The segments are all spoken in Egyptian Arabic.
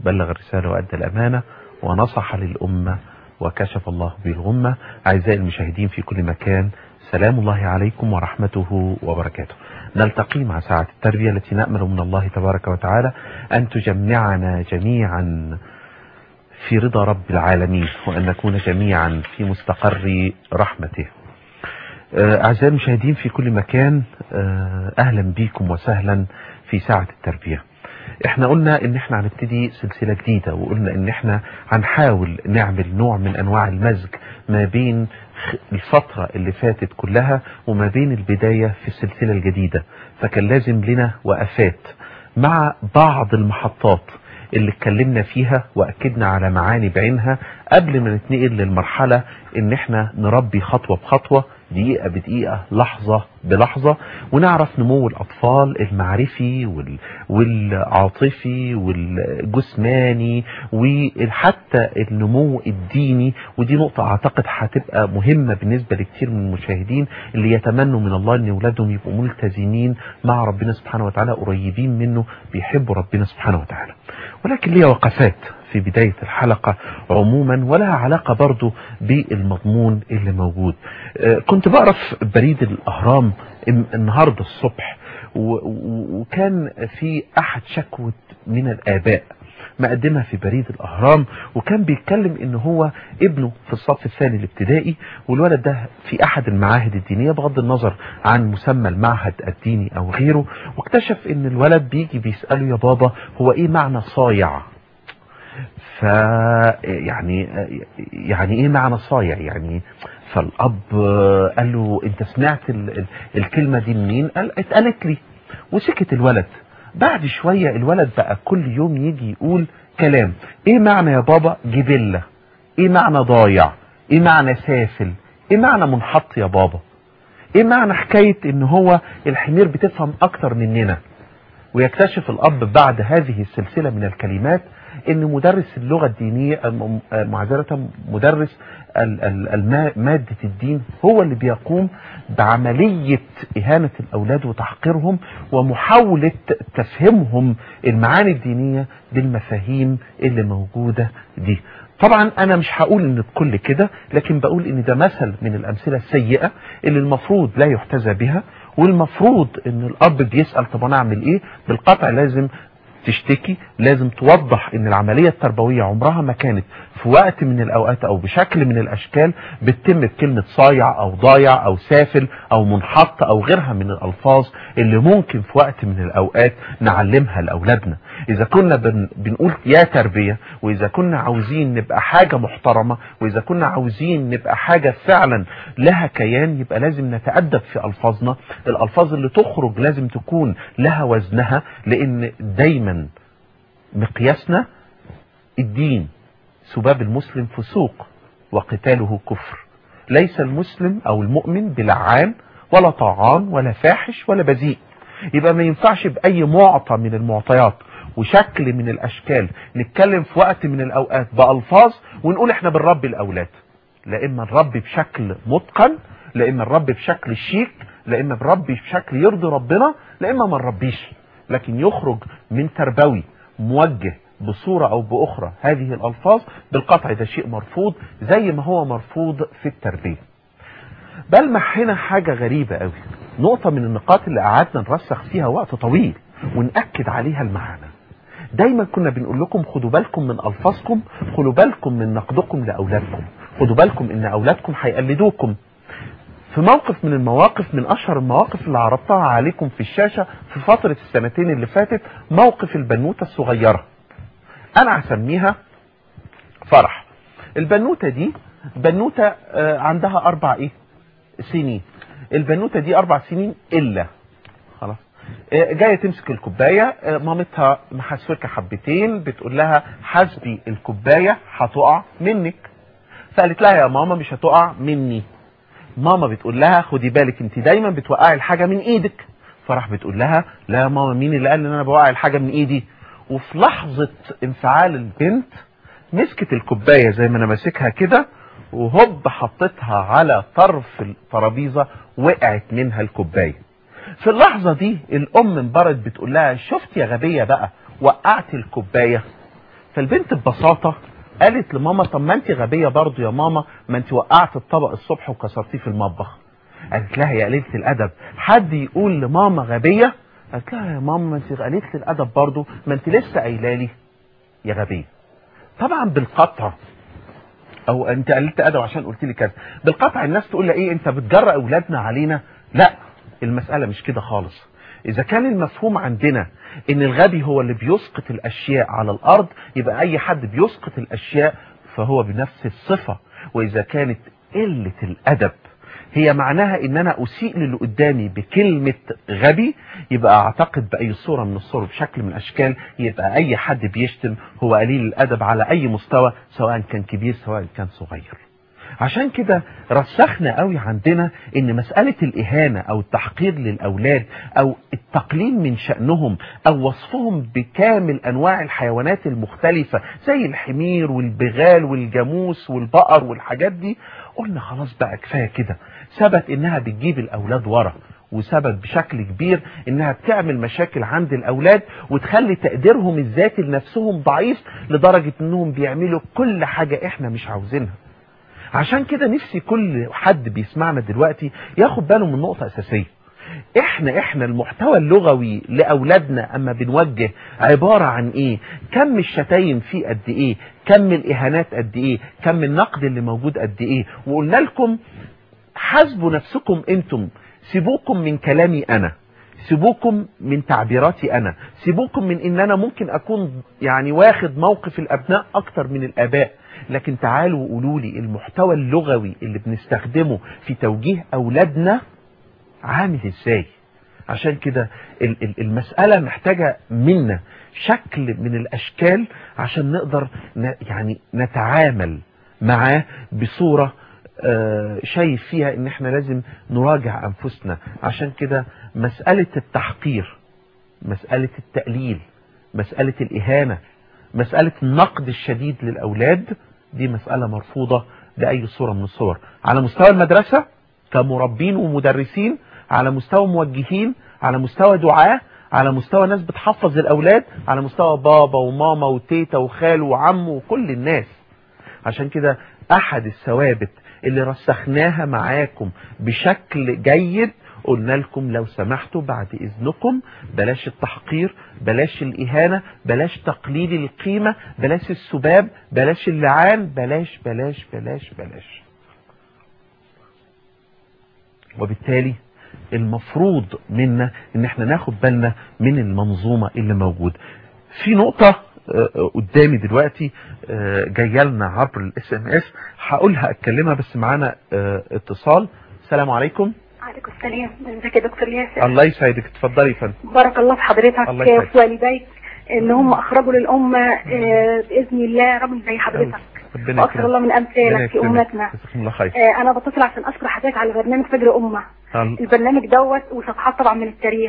بلغ الرسالة وأدى الأمانة ونصح للأمة وكشف الله به الغمة أعزائي المشاهدين في كل مكان سلام الله عليكم ورحمته وبركاته نلتقي مع ساعة التربية التي نأمل من الله تبارك وتعالى أن تجمعنا جميعا في رضا رب العالمين وأن نكون جميعا في مستقر رحمته أعزائي المشاهدين في كل مكان أهلا بكم وسهلا في ساعة التربية احنا قلنا ان احنا هنبتدي سلسلة جديدة وقلنا ان احنا هنحاول نعمل نوع من انواع المزج ما بين الفترة اللي فاتت كلها وما بين البداية في السلسلة الجديدة فكان لازم لنا وقفات مع بعض المحطات اللي اتكلمنا فيها واكدنا على معاني بعينها قبل ما نتنقل للمرحلة ان احنا نربي خطوة بخطوة دقيقة بدقيقة لحظة بلحظة ونعرف نمو الأطفال المعرفي وال... والعاطفي والجسماني وحتى النمو الديني ودي نقطة أعتقد هتبقى مهمة بالنسبة لكثير من المشاهدين اللي يتمنوا من الله أن أولادهم يبقوا ملتزمين مع ربنا سبحانه وتعالى قريبين منه بيحبوا ربنا سبحانه وتعالى ولكن ليها وقفات في بداية الحلقة عموما ولها علاقة برضو بالمضمون اللي موجود كنت بقرا في بريد الأهرام النهاردة الصبح وكان في أحد شكوى من الآباء مقدمها في بريد الأهرام وكان بيتكلم ان هو ابنه في الصف الثاني الابتدائي والولد ده في احد المعاهد الدينية بغض النظر عن مسمى المعهد الديني او غيره واكتشف ان الولد بيجي بيسأله يا بابا هو ايه معنى صايع ف يعني يعني ايه معنى صايع يعني فالاب قال له انت سمعت ال ال الكلمة دي منين قال اتقالت لي وسكت الولد بعد شوية الولد بقى كل يوم يجي يقول كلام ايه معنى يا بابا جبلة ايه معنى ضايع ايه معنى سافل ايه معنى منحط يا بابا ايه معنى حكاية ان هو الحمير بتفهم اكتر مننا ويكتشف الاب بعد هذه السلسلة من الكلمات ان مدرس اللغة الدينية معذرة مدرس مادة الدين هو اللي بيقوم بعملية اهانة الاولاد وتحقيرهم ومحاولة تفهمهم المعاني الدينية بالمفاهيم اللي موجودة دي طبعا انا مش هقول ان الكل كده لكن بقول ان ده مثل من الامثلة السيئة اللي المفروض لا يحتذى بها والمفروض ان الاب بيسأل طب انا اعمل ايه بالقطع لازم تشتكي لازم توضح ان العملية التربوية عمرها ما كانت في وقت من الاوقات او بشكل من الاشكال بتتم بكلمة صايع او ضايع او سافل او منحط او غيرها من الالفاظ اللي ممكن في وقت من الاوقات نعلمها لاولادنا اذا كنا بن بنقول يا تربية واذا كنا عاوزين نبقى حاجة محترمة واذا كنا عاوزين نبقى حاجة فعلا لها كيان يبقى لازم نتأدب في الفاظنا الالفاظ اللي تخرج لازم تكون لها وزنها لان دايما مقياسنا الدين سباب المسلم فسوق وقتاله كفر ليس المسلم او المؤمن بلعان ولا طاعان ولا فاحش ولا بذيء يبقى ما ينفعش بأي معطى من المعطيات وشكل من الأشكال نتكلم في وقت من الأوقات بألفاظ ونقول احنا بنربي الأولاد لا إما نربي بشكل متقن لا إما نربي بشكل شيك لا إما نربي بشكل يرضي ربنا لا إما ما نربيش لكن يخرج من تربوي موجه بصورة او باخرى هذه الالفاظ بالقطع ده شيء مرفوض زي ما هو مرفوض في التربية بلمح هنا حاجة غريبة قوي نقطة من النقاط اللي قعدنا نرسخ فيها وقت طويل ونأكد عليها المعنى دايما كنا بنقول لكم خدوا بالكم من الفاظكم خدوا بالكم من نقدكم لاولادكم خدوا بالكم ان اولادكم هيقلدوكم في موقف من المواقف من اشهر المواقف اللي عرضتها عليكم في الشاشة في فترة السنتين اللي فاتت موقف البنوتة الصغيرة انا هسميها فرح البنوتة دي بنوتة عندها اربع ايه سنين البنوتة دي اربع سنين الا خلاص جاية تمسك الكوباية مامتها محسوكة حبتين بتقول لها حسبي الكوباية هتقع منك فقالت لها يا ماما مش هتقع مني ماما بتقول لها خدي بالك انت دايما بتوقعي الحاجة من ايدك فراح بتقول لها لا يا ماما مين اللي قال ان انا بوقع الحاجة من ايدي وفي لحظة انفعال البنت مسكت الكوباية زي ما انا ماسكها كده وهوب حطيتها على طرف الترابيزة وقعت منها الكوباية في اللحظة دي الام انبرت بتقول لها شفت يا غبية بقى وقعت الكوباية فالبنت ببساطة قالت لماما طب ما انت غبية برضو يا ماما ما انت وقعت الطبق الصبح وكسرتيه في المطبخ قالت لها يا قليلة الادب حد يقول لماما غبية قالت لها يا ماما ما انت قليلة الادب برضو ما انت لسه قايله لي يا غبية طبعا بالقطع او انت قللت ادب عشان قلت لي كذا بالقطع الناس تقول لها ايه انت بتجرأ اولادنا علينا لا المسألة مش كده خالص اذا كان المفهوم عندنا ان الغبي هو اللي بيسقط الاشياء على الارض يبقى اي حد بيسقط الاشياء فهو بنفس الصفة واذا كانت قلة الادب هي معناها ان انا اسيء للي قدامي بكلمة غبي يبقى اعتقد باي صورة من الصور بشكل من الاشكال يبقى اي حد بيشتم هو قليل الادب على اي مستوى سواء كان كبير سواء كان صغير عشان كده رسخنا قوي عندنا ان مسألة الاهانة او التحقير للاولاد او التقليل من شأنهم او وصفهم بكامل انواع الحيوانات المختلفة زي الحمير والبغال والجاموس والبقر والحاجات دي قلنا خلاص بقى كفاية كده ثبت انها بتجيب الاولاد ورا وثبت بشكل كبير انها بتعمل مشاكل عند الاولاد وتخلي تقديرهم الذاتي لنفسهم ضعيف لدرجة انهم بيعملوا كل حاجة احنا مش عاوزينها عشان كده نفسي كل حد بيسمعنا دلوقتي ياخد باله من نقطة اساسية احنا احنا المحتوى اللغوي لاولادنا اما بنوجه عبارة عن ايه كم الشتايم فيه قد ايه كم الاهانات قد ايه كم النقد اللي موجود قد ايه وقلنا لكم حاسبوا نفسكم انتم سيبوكم من كلامي انا سيبوكم من تعبيراتي انا سيبوكم من ان انا ممكن اكون يعني واخد موقف الابناء اكتر من الاباء لكن تعالوا وقولوا لي المحتوى اللغوي اللي بنستخدمه في توجيه اولادنا عامل ازاي عشان كده المسألة محتاجة منا شكل من الاشكال عشان نقدر يعني نتعامل معاه بصورة شايف فيها ان احنا لازم نراجع انفسنا عشان كده مسألة التحقير مسألة التقليل مسألة الاهانة مسألة النقد الشديد للاولاد دي مسألة مرفوضة بأي صورة من الصور على مستوى المدرسة كمربين ومدرسين على مستوى موجهين على مستوى دعاة على مستوى ناس بتحفظ الأولاد على مستوى بابا وماما وتيتا وخاله وعمه وكل الناس عشان كده أحد الثوابت اللي رسخناها معاكم بشكل جيد قلنا لكم لو سمحتوا بعد إذنكم بلاش التحقير بلاش الإهانة بلاش تقليل القيمة بلاش السباب بلاش اللعان بلاش بلاش بلاش بلاش وبالتالي المفروض منا ان احنا ناخد بالنا من المنظومة اللي موجود في نقطة قدامي دلوقتي جايه لنا عبر الاس ام اس هقولها اتكلمها بس معانا اتصال السلام عليكم عليكم السلام ازيك يا دكتور ياسر الله يسعدك اتفضلي يا فندم بارك الله في حضرتك الله يسعدك. في والديك ان هم اخرجوا للامه آه، باذن الله رجل زي حضرتك ربنا واكثر الله من ربنا امثالك في يكرمك. امتنا جزاكم الله خير آه، انا بتصل عشان اشكر حضرتك على برنامج فجر امه الله- البرنامج دوت وصفحات طبعا من التاريخ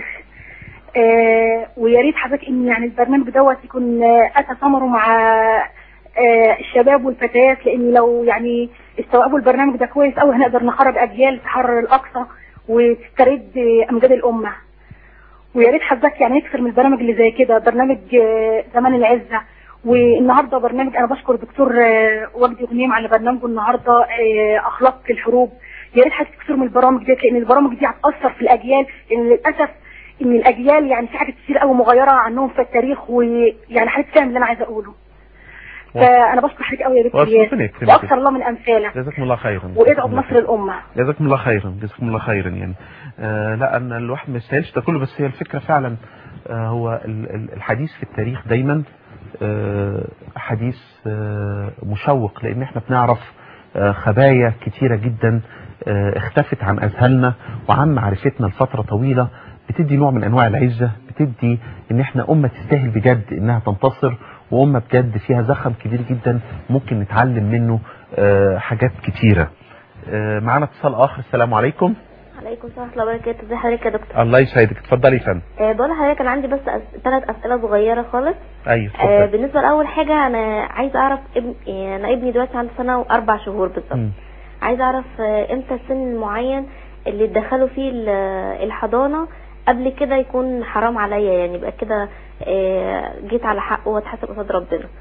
آه، ويا ريت حضرتك ان يعني البرنامج دوت يكون آه، اتى ثمره مع آه، الشباب والفتيات لان لو يعني استوعبوا البرنامج ده كويس قوي هنقدر نخرج اجيال تحرر الاقصى وتسترد آه، امجاد الامه ويا ريت حضرتك يعني يكثر من البرامج اللي زي كده برنامج آه، زمان العزه والنهارده برنامج انا بشكر الدكتور آه، وجدي غنيم على برنامجه النهارده آه، اخلاق الحروب يا ريت حضرتك تكثر من البرامج ديت لان البرامج دي هتاثر في الاجيال لان للاسف ان الاجيال يعني في حاجات كتير قوي مغيره عنهم في التاريخ ويعني حضرتك فاهم اللي انا عايزه اقوله فانا بشكر حضرتك قوي يا دكتور ربنا ياسر يكرمك. واكثر الله من امثالك جزاكم الله خيرا وادعوا جزاكم الله بنصر خيرا. الامه جزاكم الله خيرا جزاكم الله خيرا يعني آه لا ان الواحد ما يستاهلش ده كله بس هي الفكره فعلا آه هو ال- ال- الحديث في التاريخ دايما آه حديث آه مشوق لان احنا بنعرف آه خبايا كتيره جدا آه اختفت عن اذهاننا وعن معرفتنا لفتره طويله بتدي نوع من انواع العزه بتدي ان احنا امه تستاهل بجد انها تنتصر وامه بجد فيها زخم كبير جدا ممكن نتعلم منه آه حاجات كتيره آه، معانا اتصال اخر السلام عليكم عليكم السلام ورحمة الله وبركاته ازي حضرتك يا دكتور الله يسعدك اتفضلي يا فندم أه بقول لحضرتك انا عندي بس أس... ثلاث اسئله صغيره خالص ايوه أه اتفضل بالنسبه لاول حاجه انا عايزه اعرف ابن يعني انا ابني دلوقتي عنده سنه واربع شهور بالظبط مم. عايزه اعرف آه، امتى السن المعين اللي تدخلوا فيه ال- الحضانه قبل كده يكون حرام عليا يعني يبقى كده آه، جيت على حقه واتحاسب قصاد ربنا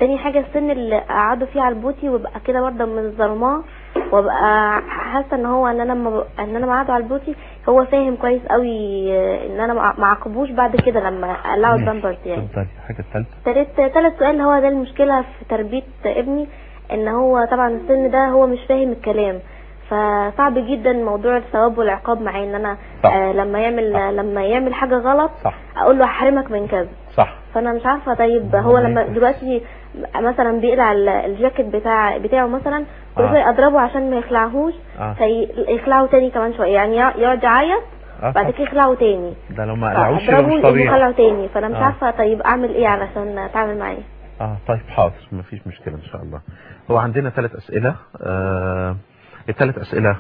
تاني حاجة السن اللي قعدوا فيه على البوتي وابقى كده برضه من الظلماء وابقى حاسة ان هو ان انا لما ان انا معاده على البوتي هو فاهم كويس قوي ان انا ما ما اعاقبوش بعد كده لما اقلعه ماشي. البامبرز يعني اتفضلي الحاجة الثالثة تالت تالت سؤال هو ده المشكلة في تربية ابني ان هو طبعا السن ده هو مش فاهم الكلام فصعب جدا موضوع الثواب والعقاب معاه ان انا صح. آه لما يعمل صح. لما يعمل حاجة غلط صح اقول له هحرمك من كذا صح فانا مش عارفه طيب هو لما دلوقتي مثلا بيقلع ال- الجاكيت بتاع بتاعه مثلا كل آه. شويه اضربه عشان ما يخلعهوش اه فيخلعه تاني كمان شويه يعني يق- يقعد يعيط اه بعد كده يخلعه تاني ده لو ما قلعوش يبقى اضربه مش يقوم طبيعي يخلعه تاني فانا مش آه. عارفه طيب اعمل ايه علشان اتعامل معاه اه طيب حاضر مفيش مشكلة ان شاء الله هو عندنا ثلاث اسئلة آه الثلاث اسئلة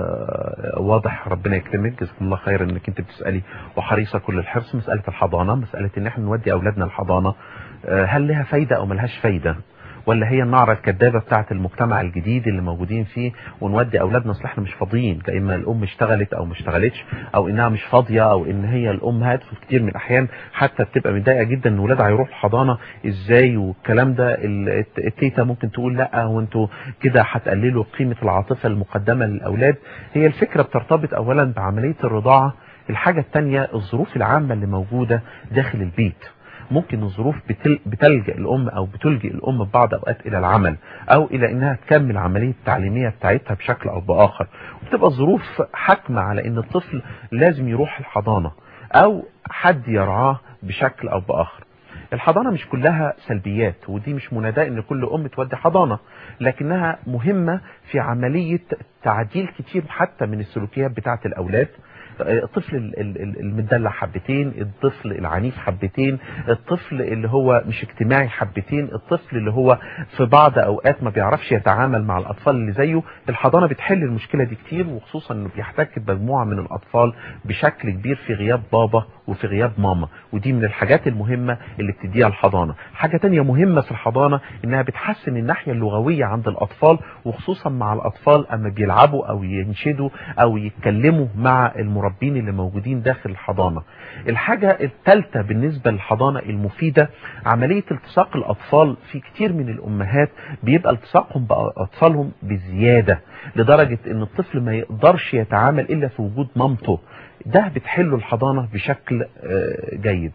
آه واضح ربنا يكرمك جزاكم الله خير انك انت بتسألي وحريصة كل الحرص مسألة الحضانة مسألة ان احنا نودي اولادنا الحضانة آه هل لها فايدة او ملهاش فايدة ولا هي النعرة الكذابة بتاعت المجتمع الجديد اللي موجودين فيه ونودي اولادنا اصل احنا مش فاضيين كاما الام اشتغلت او ما اشتغلتش او انها مش فاضية او ان هي الامهات في كتير من الاحيان حتى بتبقى متضايقة جدا ان ولادها هيروحوا الحضانة ازاي والكلام ده ال- الت- التيتا ممكن تقول لا هو انتوا كده هتقللوا قيمة العاطفة المقدمة للاولاد هي الفكرة بترتبط اولا بعملية الرضاعة الحاجة التانية الظروف العامة اللي موجودة داخل البيت ممكن الظروف بتل... بتلجأ الأم أو بتلجئ الأم في بعض أوقات إلى العمل أو إلى إنها تكمل عملية التعليمية بتاعتها بشكل أو بآخر وبتبقى الظروف حاكمة على إن الطفل لازم يروح الحضانة أو حد يرعاه بشكل أو بآخر الحضانة مش كلها سلبيات ودي مش مناداة ان كل ام تودي حضانة لكنها مهمة في عملية تعديل كتير حتى من السلوكيات بتاعة الاولاد الطفل ال- ال- ال- المدلع حبتين الطفل العنيف حبتين الطفل اللي هو مش اجتماعي حبتين الطفل اللي هو في بعض اوقات ما بيعرفش يتعامل مع الاطفال اللي زيه الحضانة بتحل المشكلة دي كتير وخصوصا انه بيحتك بمجموعة من الاطفال بشكل كبير في غياب بابا وفي غياب ماما ودي من الحاجات المهمة اللي بتديها الحضانة حاجة تانية مهمة في الحضانة انها بتحسن الناحية اللغوية عند الاطفال وخصوصا مع الاطفال اما بيلعبوا او ينشدوا او يتكلموا مع المربين اللي موجودين داخل الحضانة الحاجة الثالثة بالنسبة للحضانة المفيدة عملية التصاق الاطفال في كتير من الامهات بيبقى التصاقهم باطفالهم بزيادة لدرجة ان الطفل ما يقدرش يتعامل الا في وجود مامته ده بتحله الحضانة بشكل آه، جيد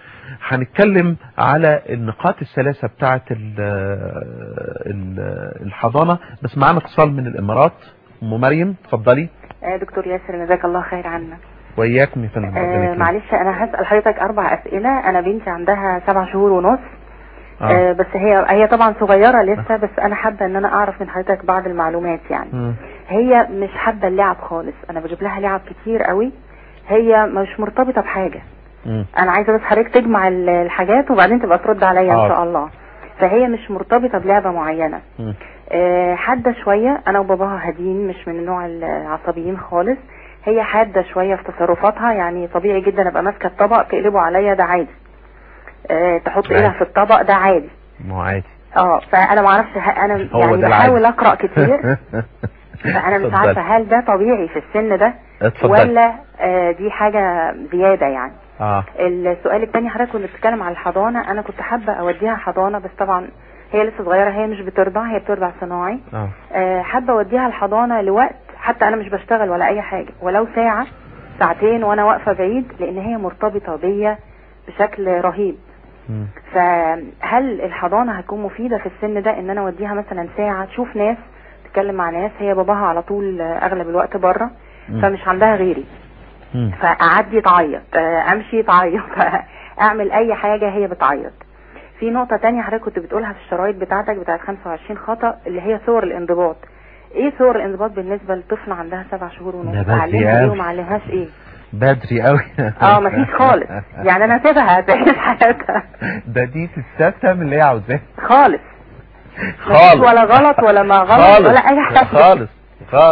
هنتكلم على النقاط الثلاثة بتاعة ال- ال- الحضانة بس معانا اتصال من الامارات ام مريم اتفضلي آه، دكتور ياسر جزاك الله خير عنا وإياكم يا فندم ربنا آه يكرمك. معلش انا هسأل حضرتك اربع اسئلة انا بنتي عندها سبع شهور ونص آه. آه بس هي هي طبعا صغيرة لسه بس انا حابة ان انا اعرف من حضرتك بعض المعلومات يعني مم. هي مش حابة اللعب خالص انا بجيب لها لعب كتير قوي هي مش مرتبطة بحاجة مم. انا عايزة بس حضرتك تجمع ال- الحاجات وبعدين تبقى ترد عليا ان حاضر. شاء الله فهي مش مرتبطة بلعبة معينة مم. آه، حادة شوية انا وباباها هاديين مش من النوع العصبيين خالص هي حادة شوية في تصرفاتها يعني طبيعي جدا ابقى ماسكة الطبق تقلبه عليا ده عادي آه، تحط عادي. ايدها في الطبق ده عادي ما هو عادي اه فانا ما اعرفش ه- انا هو يعني ده بحاول العادي. اقرا كتير فانا مش اتفضل. عارفه هل ده طبيعي في السن ده اتفضل ولا آه، دي حاجه زياده يعني اه السؤال الثاني حضرتك كنت بتتكلم على الحضانه انا كنت حابه اوديها حضانه بس طبعا هي لسه صغيره هي مش بترضع هي بترضع صناعي اه آه، حابه اوديها الحضانه لوقت حتى انا مش بشتغل ولا اي حاجه ولو ساعه ساعتين وانا واقفه بعيد لان هي مرتبطه بيا بشكل رهيب مم. فهل الحضانه هتكون مفيده في السن ده ان انا اوديها مثلا ساعه تشوف ناس تتكلم مع ناس هي باباها على طول آه، اغلب الوقت بره مم. فمش عندها غيري مم. فاعدي تعيط آه، امشي تعيط اعمل اي حاجه هي بتعيط في نقطة تانية حضرتك كنت بتقولها في الشرايط بتاعتك بتاعت 25 خطأ اللي هي صور الانضباط ايه صور الانضباط بالنسبة لطفل عندها سبع شهور ده ونص بدري اعلمها ايه أوي. وما اعلمهاش ايه بدري قوي اه مفيش خالص يعني انا سيبها تعيش حياتها ده دي تستسلم اللي هي عاوزاه خالص خالص ولا غلط ولا ما غلط خالص. ولا أي حاجة. خالص خالص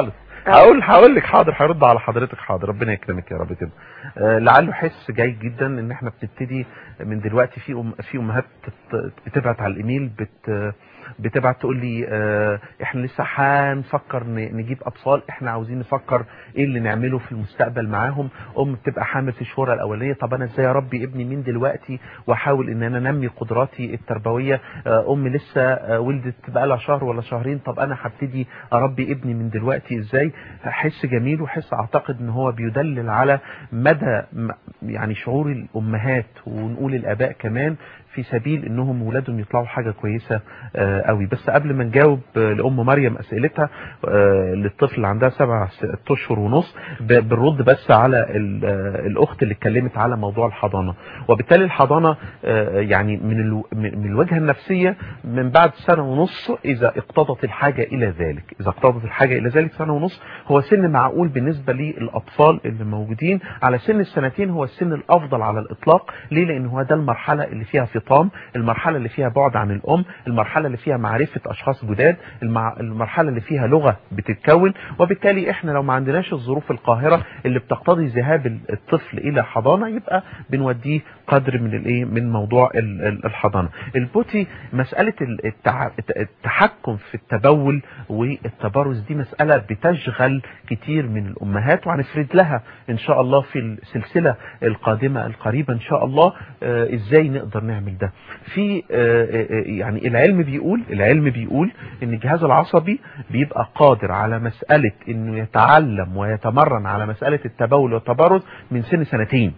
هقول هقول لك حاضر هرد على حضرتك حاضر ربنا يكرمك يا رب كده آه، لعله حس جيد جدا ان احنا بنبتدي من دلوقتي في أم في امهات بت- بتبعت على الايميل بت بتبعت تقول لي آه، احنا لسه هنفكر ن- نجيب اطفال احنا عاوزين نفكر ايه اللي نعمله في المستقبل معاهم ام بتبقى حامل في الشهور الاولانيه طب انا ازاي اربي ابني من دلوقتي واحاول ان انا انمي قدراتي التربويه آه، ام لسه آه، ولدت بقى لها شهر ولا شهرين طب انا هبتدي اربي ابني من دلوقتي ازاي حس جميل وحس اعتقد ان هو بيدلل على مدى م- يعني شعور الامهات ونقول الاباء كمان في سبيل انهم ولادهم يطلعوا حاجه كويسه آه، قوي بس قبل ما نجاوب آه، لام مريم اسئلتها آه، للطفل اللي عندها سبع ست اشهر ونص ب- بنرد بس على ال- آه، الاخت اللي اتكلمت على موضوع الحضانه وبالتالي الحضانه آه، يعني من الو- من من الوجهه النفسيه من بعد سنه ونص اذا اقتضت الحاجه الى ذلك اذا اقتضت الحاجه الى ذلك سنه ونص هو سن معقول بالنسبه للاطفال اللي موجودين على سن السنتين هو السن الافضل على الاطلاق ليه لان هو ده المرحله اللي فيها فطام المرحله اللي فيها بعد عن الام المرحله اللي فيها معرفه اشخاص جداد المع... المرحله اللي فيها لغه بتتكون وبالتالي احنا لو ما عندناش الظروف القاهره اللي بتقتضي ذهاب ال- الطفل الى حضانه يبقى بنوديه قدر من الايه من موضوع ال- ال- الحضانه البوتي مساله ال- التع... الت- التحكم في التبول والتبرز دي مساله بتشغل كتير من الامهات وهنفرد لها ان شاء الله في السلسله القادمه القريبه ان شاء الله آه، ازاي نقدر نعمل ده في آه، آه، آه، يعني العلم بيقول العلم بيقول ان الجهاز العصبي بيبقى قادر على مساله انه يتعلم ويتمرن على مساله التبول والتبرز من سن سنتين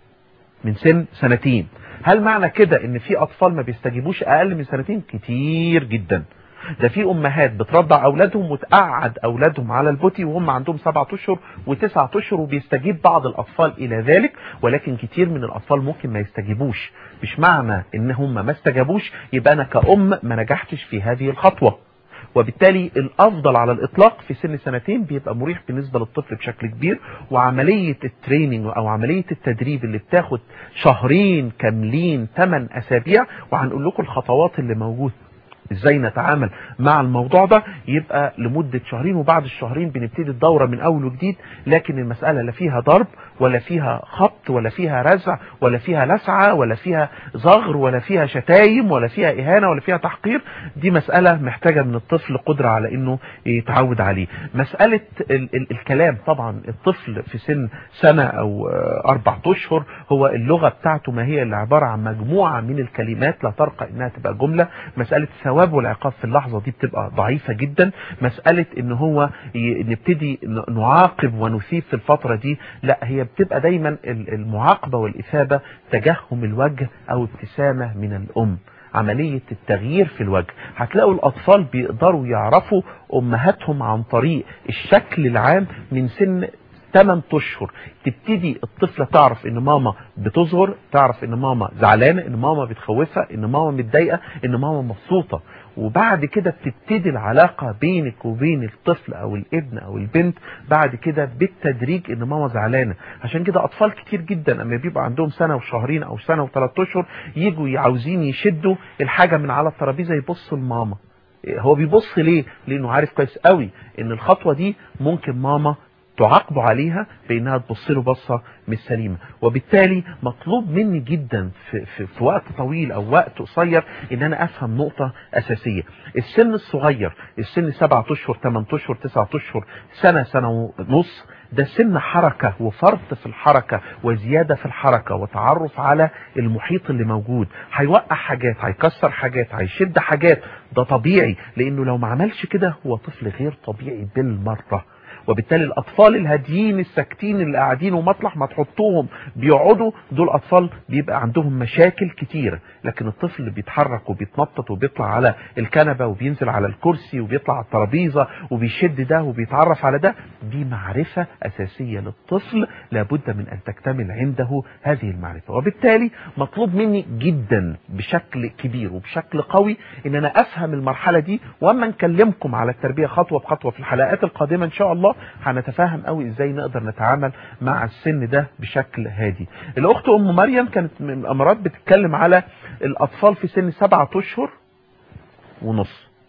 من سن سنتين هل معنى كده ان في اطفال ما بيستجيبوش اقل من سنتين كتير جدا ده في امهات بترضع اولادهم وتقعد اولادهم على البوتي وهم عندهم سبعة اشهر وتسعة اشهر وبيستجيب بعض الاطفال الى ذلك ولكن كتير من الاطفال ممكن ما يستجيبوش مش معنى ان هم ما استجابوش يبقى انا كأم ما نجحتش في هذه الخطوة وبالتالي الافضل على الاطلاق في سن سنتين بيبقى مريح بالنسبه للطفل بشكل كبير وعمليه التريننج او عمليه التدريب اللي بتاخد شهرين كاملين 8 اسابيع وهنقول لكم الخطوات اللي موجوده ازاي نتعامل مع الموضوع ده يبقى لمدة شهرين وبعد الشهرين بنبتدي الدورة من اول وجديد لكن المسألة لا فيها ضرب ولا فيها خبط ولا فيها رزع ولا فيها لسعة ولا فيها زغر ولا فيها شتايم ولا فيها اهانة ولا فيها تحقير دي مسألة محتاجة من الطفل قدرة على انه يتعود عليه مسألة ال ال الكلام طبعا الطفل في سن سنة او آه، اربع اشهر هو اللغة بتاعته ما هي اللي عبارة عن مجموعة من الكلمات لا ترقى انها تبقى جملة مسألة الثواب والعقاب في اللحظة دي بتبقى ضعيفة جدا مسألة ان هو ي- نبتدي ن- نعاقب ونثيب في الفترة دي لا هي بتبقى دايما ال- المعاقبة والإثابة تجهم الوجه او ابتسامة من الام عملية التغيير في الوجه هتلاقوا الأطفال بيقدروا يعرفوا أمهاتهم عن طريق الشكل العام من سن 8 اشهر تبتدي الطفله تعرف ان ماما بتصغر تعرف ان ماما زعلانه ان ماما بتخوفها ان ماما متضايقه ان ماما مبسوطه وبعد كده بتبتدي العلاقه بينك وبين الطفل او الابن او البنت بعد كده بالتدريج ان ماما زعلانه عشان كده اطفال كتير جدا اما بيبقى عندهم سنه وشهرين او سنه وثلاث اشهر يجوا عاوزين يشدوا الحاجه من على الترابيزه يبصوا لماما هو بيبص ليه لانه عارف كويس قوي ان الخطوه دي ممكن ماما تعاقبه عليها بانها تبص له بصه مش سليمه وبالتالي مطلوب مني جدا في, في, في وقت طويل او وقت قصير ان انا افهم نقطه اساسيه السن الصغير السن 7 اشهر 8 اشهر 9 اشهر سنه سنه ونص ده سن حركة وفرط في الحركة وزيادة في الحركة وتعرف على المحيط اللي موجود هيوقع حاجات هيكسر حاجات هيشد حاجات ده طبيعي لانه لو ما عملش كده هو طفل غير طبيعي بالمرة وبالتالي الاطفال الهاديين الساكتين اللي قاعدين ومطلح ما تحطوهم بيقعدوا دول اطفال بيبقى عندهم مشاكل كتيره لكن الطفل اللي بيتحرك وبيتنطط وبيطلع على الكنبه وبينزل على الكرسي وبيطلع على الترابيزه وبيشد ده وبيتعرف على ده دي معرفه اساسيه للطفل لابد من ان تكتمل عنده هذه المعرفه وبالتالي مطلوب مني جدا بشكل كبير وبشكل قوي ان انا افهم المرحله دي واما نكلمكم على التربيه خطوه بخطوه في الحلقات القادمه ان شاء الله هنتفاهم قوي ازاي نقدر نتعامل مع السن ده بشكل هادي الاخت ام مريم كانت من الامارات بتتكلم على الاطفال في سن سبعة اشهر ونص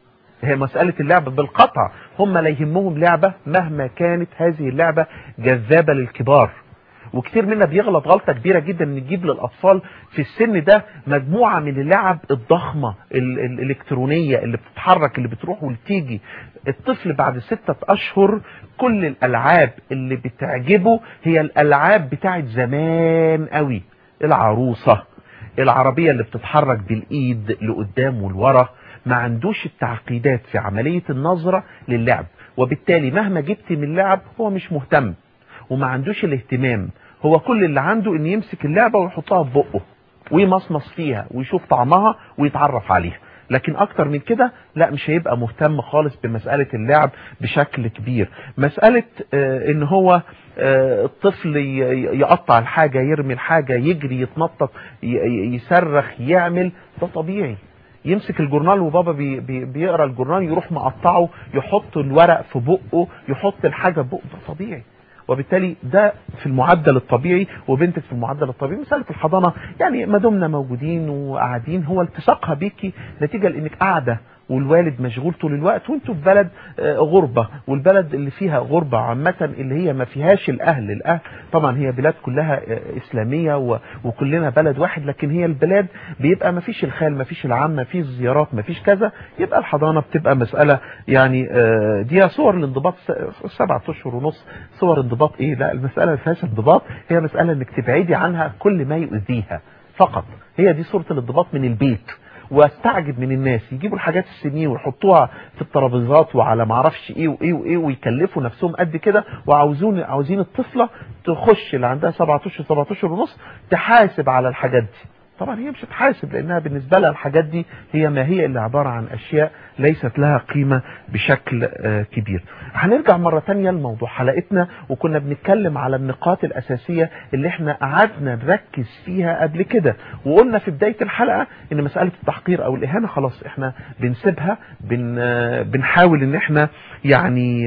هي مسألة اللعبة بالقطع هم لا يهمهم لعبة مهما كانت هذه اللعبة جذابة للكبار وكتير منا بيغلط غلطة كبيرة جدا ان نجيب للأطفال في السن ده مجموعة من اللعب الضخمة ال- ال- الإلكترونية اللي بتتحرك اللي بتروح وتيجي الطفل بعد ستة أشهر كل الألعاب اللي بتعجبه هي الألعاب بتاعت زمان قوي العروسة العربية اللي بتتحرك بالإيد لقدام ولورا ما عندوش التعقيدات في عملية النظرة للعب وبالتالي مهما جبت من لعب هو مش مهتم وما عندوش الاهتمام هو كل اللي عنده ان يمسك اللعبة ويحطها في بقه ويمصمص فيها ويشوف طعمها ويتعرف عليها لكن اكتر من كده لا مش هيبقى مهتم خالص بمسألة اللعب بشكل كبير مسألة آه، ان هو آه، الطفل ي- ي- يقطع الحاجة يرمي الحاجة يجري يتنطط ي- ي- يصرخ يعمل ده طبيعي يمسك الجورنال وبابا بي بي بيقرا الجورنال يروح مقطعه يحط الورق في بقه يحط الحاجة في بقه ده طبيعي وبالتالي ده في المعدل الطبيعي وبنتك في المعدل الطبيعي مسألة الحضانة يعني ما دمنا موجودين وقاعدين هو التصاقها بيكي نتيجة لانك قاعدة والوالد مشغول طول الوقت وانتوا في بلد آه، غربة والبلد اللي فيها غربة عامة اللي هي ما فيهاش الاهل الاهل طبعا هي بلاد كلها آه، اسلامية و- وكلنا بلد واحد لكن هي البلاد بيبقى ما فيش الخال ما فيش العم ما فيش زيارات ما فيش كذا يبقى الحضانة بتبقى مسألة يعني آه، دي صور الانضباط س- سبعة اشهر ونص صور انضباط ايه لا المسألة ما فيهاش انضباط هي مسألة انك تبعدي عنها كل ما يؤذيها فقط هي دي صورة الانضباط من البيت واستعجب من الناس يجيبوا الحاجات السنين ويحطوها في الترابيزات وعلى معرفش ايه وايه وايه ويكلفوا نفسهم قد كده وعاوزون عاوزين الطفله تخش اللي عندها 17 17 ونص تحاسب على الحاجات دي طبعا هي مش هتحاسب لانها بالنسبه لها الحاجات دي هي ما هي الا عباره عن اشياء ليست لها قيمه بشكل آه، كبير. هنرجع مره تانية لموضوع حلقتنا وكنا بنتكلم على النقاط الاساسيه اللي احنا قعدنا نركز فيها قبل كده وقلنا في بدايه الحلقه ان مساله التحقير او الاهانه خلاص احنا بنسيبها بن آه، بنحاول ان احنا يعني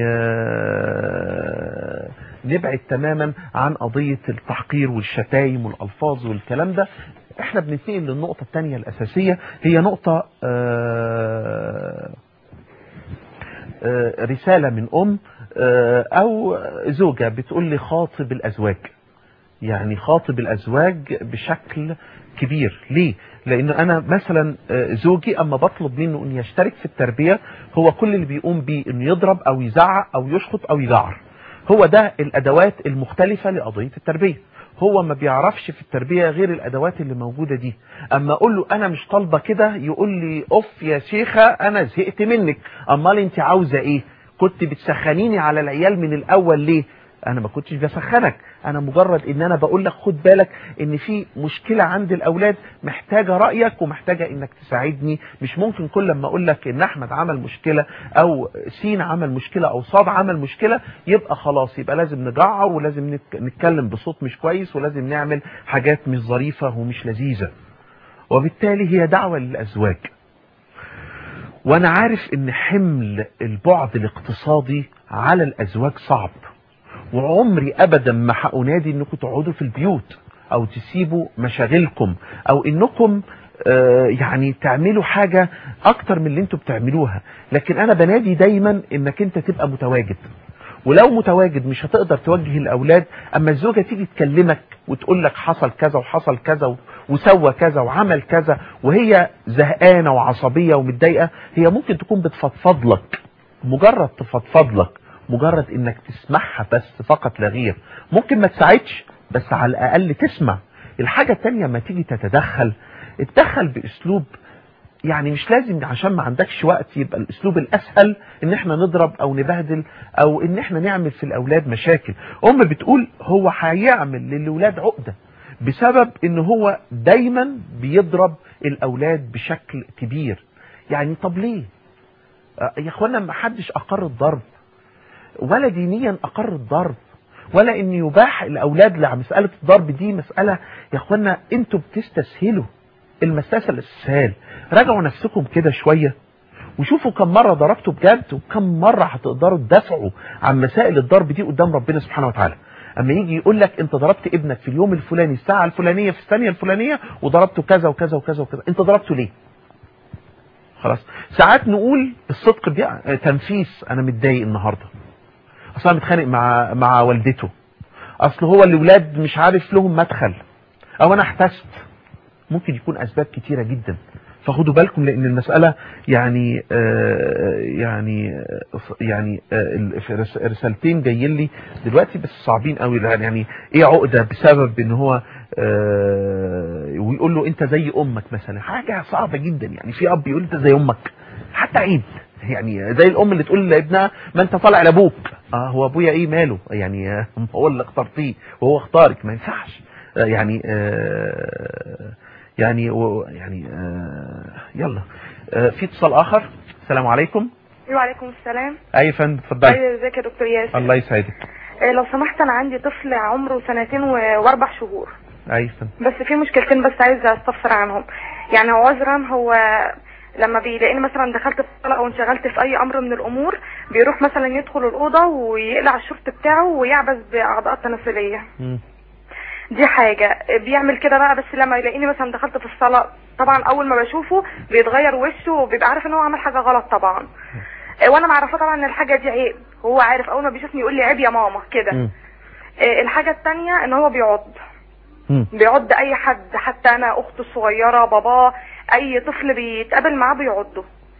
آه، نبعد تماما عن قضيه التحقير والشتايم والالفاظ والكلام ده احنا بننتقل للنقطة الثانية الأساسية هي نقطة آه، آه، رسالة من أم آه، أو زوجة بتقول لي خاطب الأزواج يعني خاطب الأزواج بشكل كبير ليه؟ لأن أنا مثلا آه، زوجي أما بطلب منه أن يشترك في التربية هو كل اللي بيقوم بيه أنه يضرب أو يزعق أو يشخط أو يجعر هو ده الأدوات المختلفة لقضية التربية هو ما بيعرفش في التربية غير الأدوات اللي موجودة دي أما أقول له أنا مش طالبة كده يقول لي أوف يا شيخة أنا زهقت منك أمال أنت عاوزة إيه كنت بتسخنيني على العيال من الأول ليه انا ما كنتش بسخنك انا مجرد ان انا بقول لك خد بالك ان في مشكلة عند الاولاد محتاجة رأيك ومحتاجة انك تساعدني مش ممكن كل لما اقول لك ان احمد عمل مشكلة او سين عمل مشكلة او صاد عمل مشكلة يبقى خلاص يبقى لازم نجعر ولازم نتك- نتكلم بصوت مش كويس ولازم نعمل حاجات مش ظريفة ومش لذيذة وبالتالي هي دعوة للازواج وانا عارف ان حمل البعد الاقتصادي على الازواج صعب وعمري ابدا ما هانادي انكم تقعدوا في البيوت او تسيبوا مشاغلكم او انكم آه، يعني تعملوا حاجة اكتر من اللي انتوا بتعملوها لكن انا بنادي دايما انك انت تبقى متواجد ولو متواجد مش هتقدر توجه الاولاد اما الزوجة تيجي تكلمك وتقول لك حصل كذا وحصل كذا و- وسوى كذا وعمل كذا وهي زهقانة وعصبية ومتضايقة هي ممكن تكون بتفضفض لك مجرد تفضفض لك مجرد انك تسمعها بس فقط لا غير ممكن ما تساعدش بس على الاقل تسمع الحاجة التانية ما تيجي تتدخل اتدخل باسلوب يعني مش لازم عشان ما عندكش وقت يبقى الاسلوب الاسهل ان احنا نضرب او نبهدل او ان احنا نعمل في الاولاد مشاكل ام بتقول هو هيعمل للاولاد عقدة بسبب ان هو دايما بيضرب الاولاد بشكل كبير يعني طب ليه آه، يا اخوانا ما حدش اقر الضرب ولا دينيا اقر الضرب ولا ان يباح الاولاد لمساله الضرب دي مساله يا اخوانا انتوا بتستسهلوا المساسه الاستسهال راجعوا نفسكم كده شويه وشوفوا كم مرة ضربتوا بجد وكم مرة هتقدروا تدافعوا عن مسائل الضرب دي قدام ربنا سبحانه وتعالى اما يجي يقول لك انت ضربت ابنك في اليوم الفلاني الساعة الفلانية في الثانية الفلانية وضربته كذا وكذا وكذا وكذا انت ضربته ليه خلاص ساعات نقول الصدق بيع تنفيس انا متضايق النهارده اصلا متخانق مع مع والدته اصل هو الاولاد مش عارف لهم مدخل او انا احتست ممكن يكون اسباب كتيره جدا فخدوا بالكم لان المساله يعني آه يعني آه يعني آه رسالتين جايين لي دلوقتي بس صعبين قوي يعني ايه عقده بسبب ان هو ويقول له انت زي امك مثلا حاجه صعبه جدا يعني في اب يقول انت زي امك حتى عيب يعني زي الام اللي تقول لابنها ما انت طالع لابوك اه هو ابويا ايه ماله يعني هو اللي اخترتيه وهو اختارك ما ينفعش يعني آه يعني و يعني آه يلا آه في اتصال اخر السلام عليكم وعليكم السلام اي فندم اتفضلي ايوه ازيك يا دكتور ياسر الله يسعدك آه لو سمحت انا عندي طفل عمره سنتين و... واربع شهور اي فندم بس في مشكلتين بس عايزه استفسر عنهم يعني هو عذرا هو لما بيلاقيني مثلا دخلت في الصلاه او انشغلت في اي امر من الامور بيروح مثلا يدخل الاوضه ويقلع الشورت بتاعه ويعبث باعضاء تناسليه مم. دي حاجة بيعمل كده بقى بس لما يلاقيني مثلا دخلت في الصلاة طبعا اول ما بشوفه بيتغير وشه وبيبقى عارف ان هو عمل حاجة غلط طبعا وانا معرفه طبعا ان الحاجة دي عيب هو عارف اول ما بيشوفني يقول لي عيب يا ماما كده مم. الحاجة التانية ان هو بيعض مم. بيعض اي حد حتى انا اخته الصغيرة باباه اي طفل بيتقابل معاه بيعضه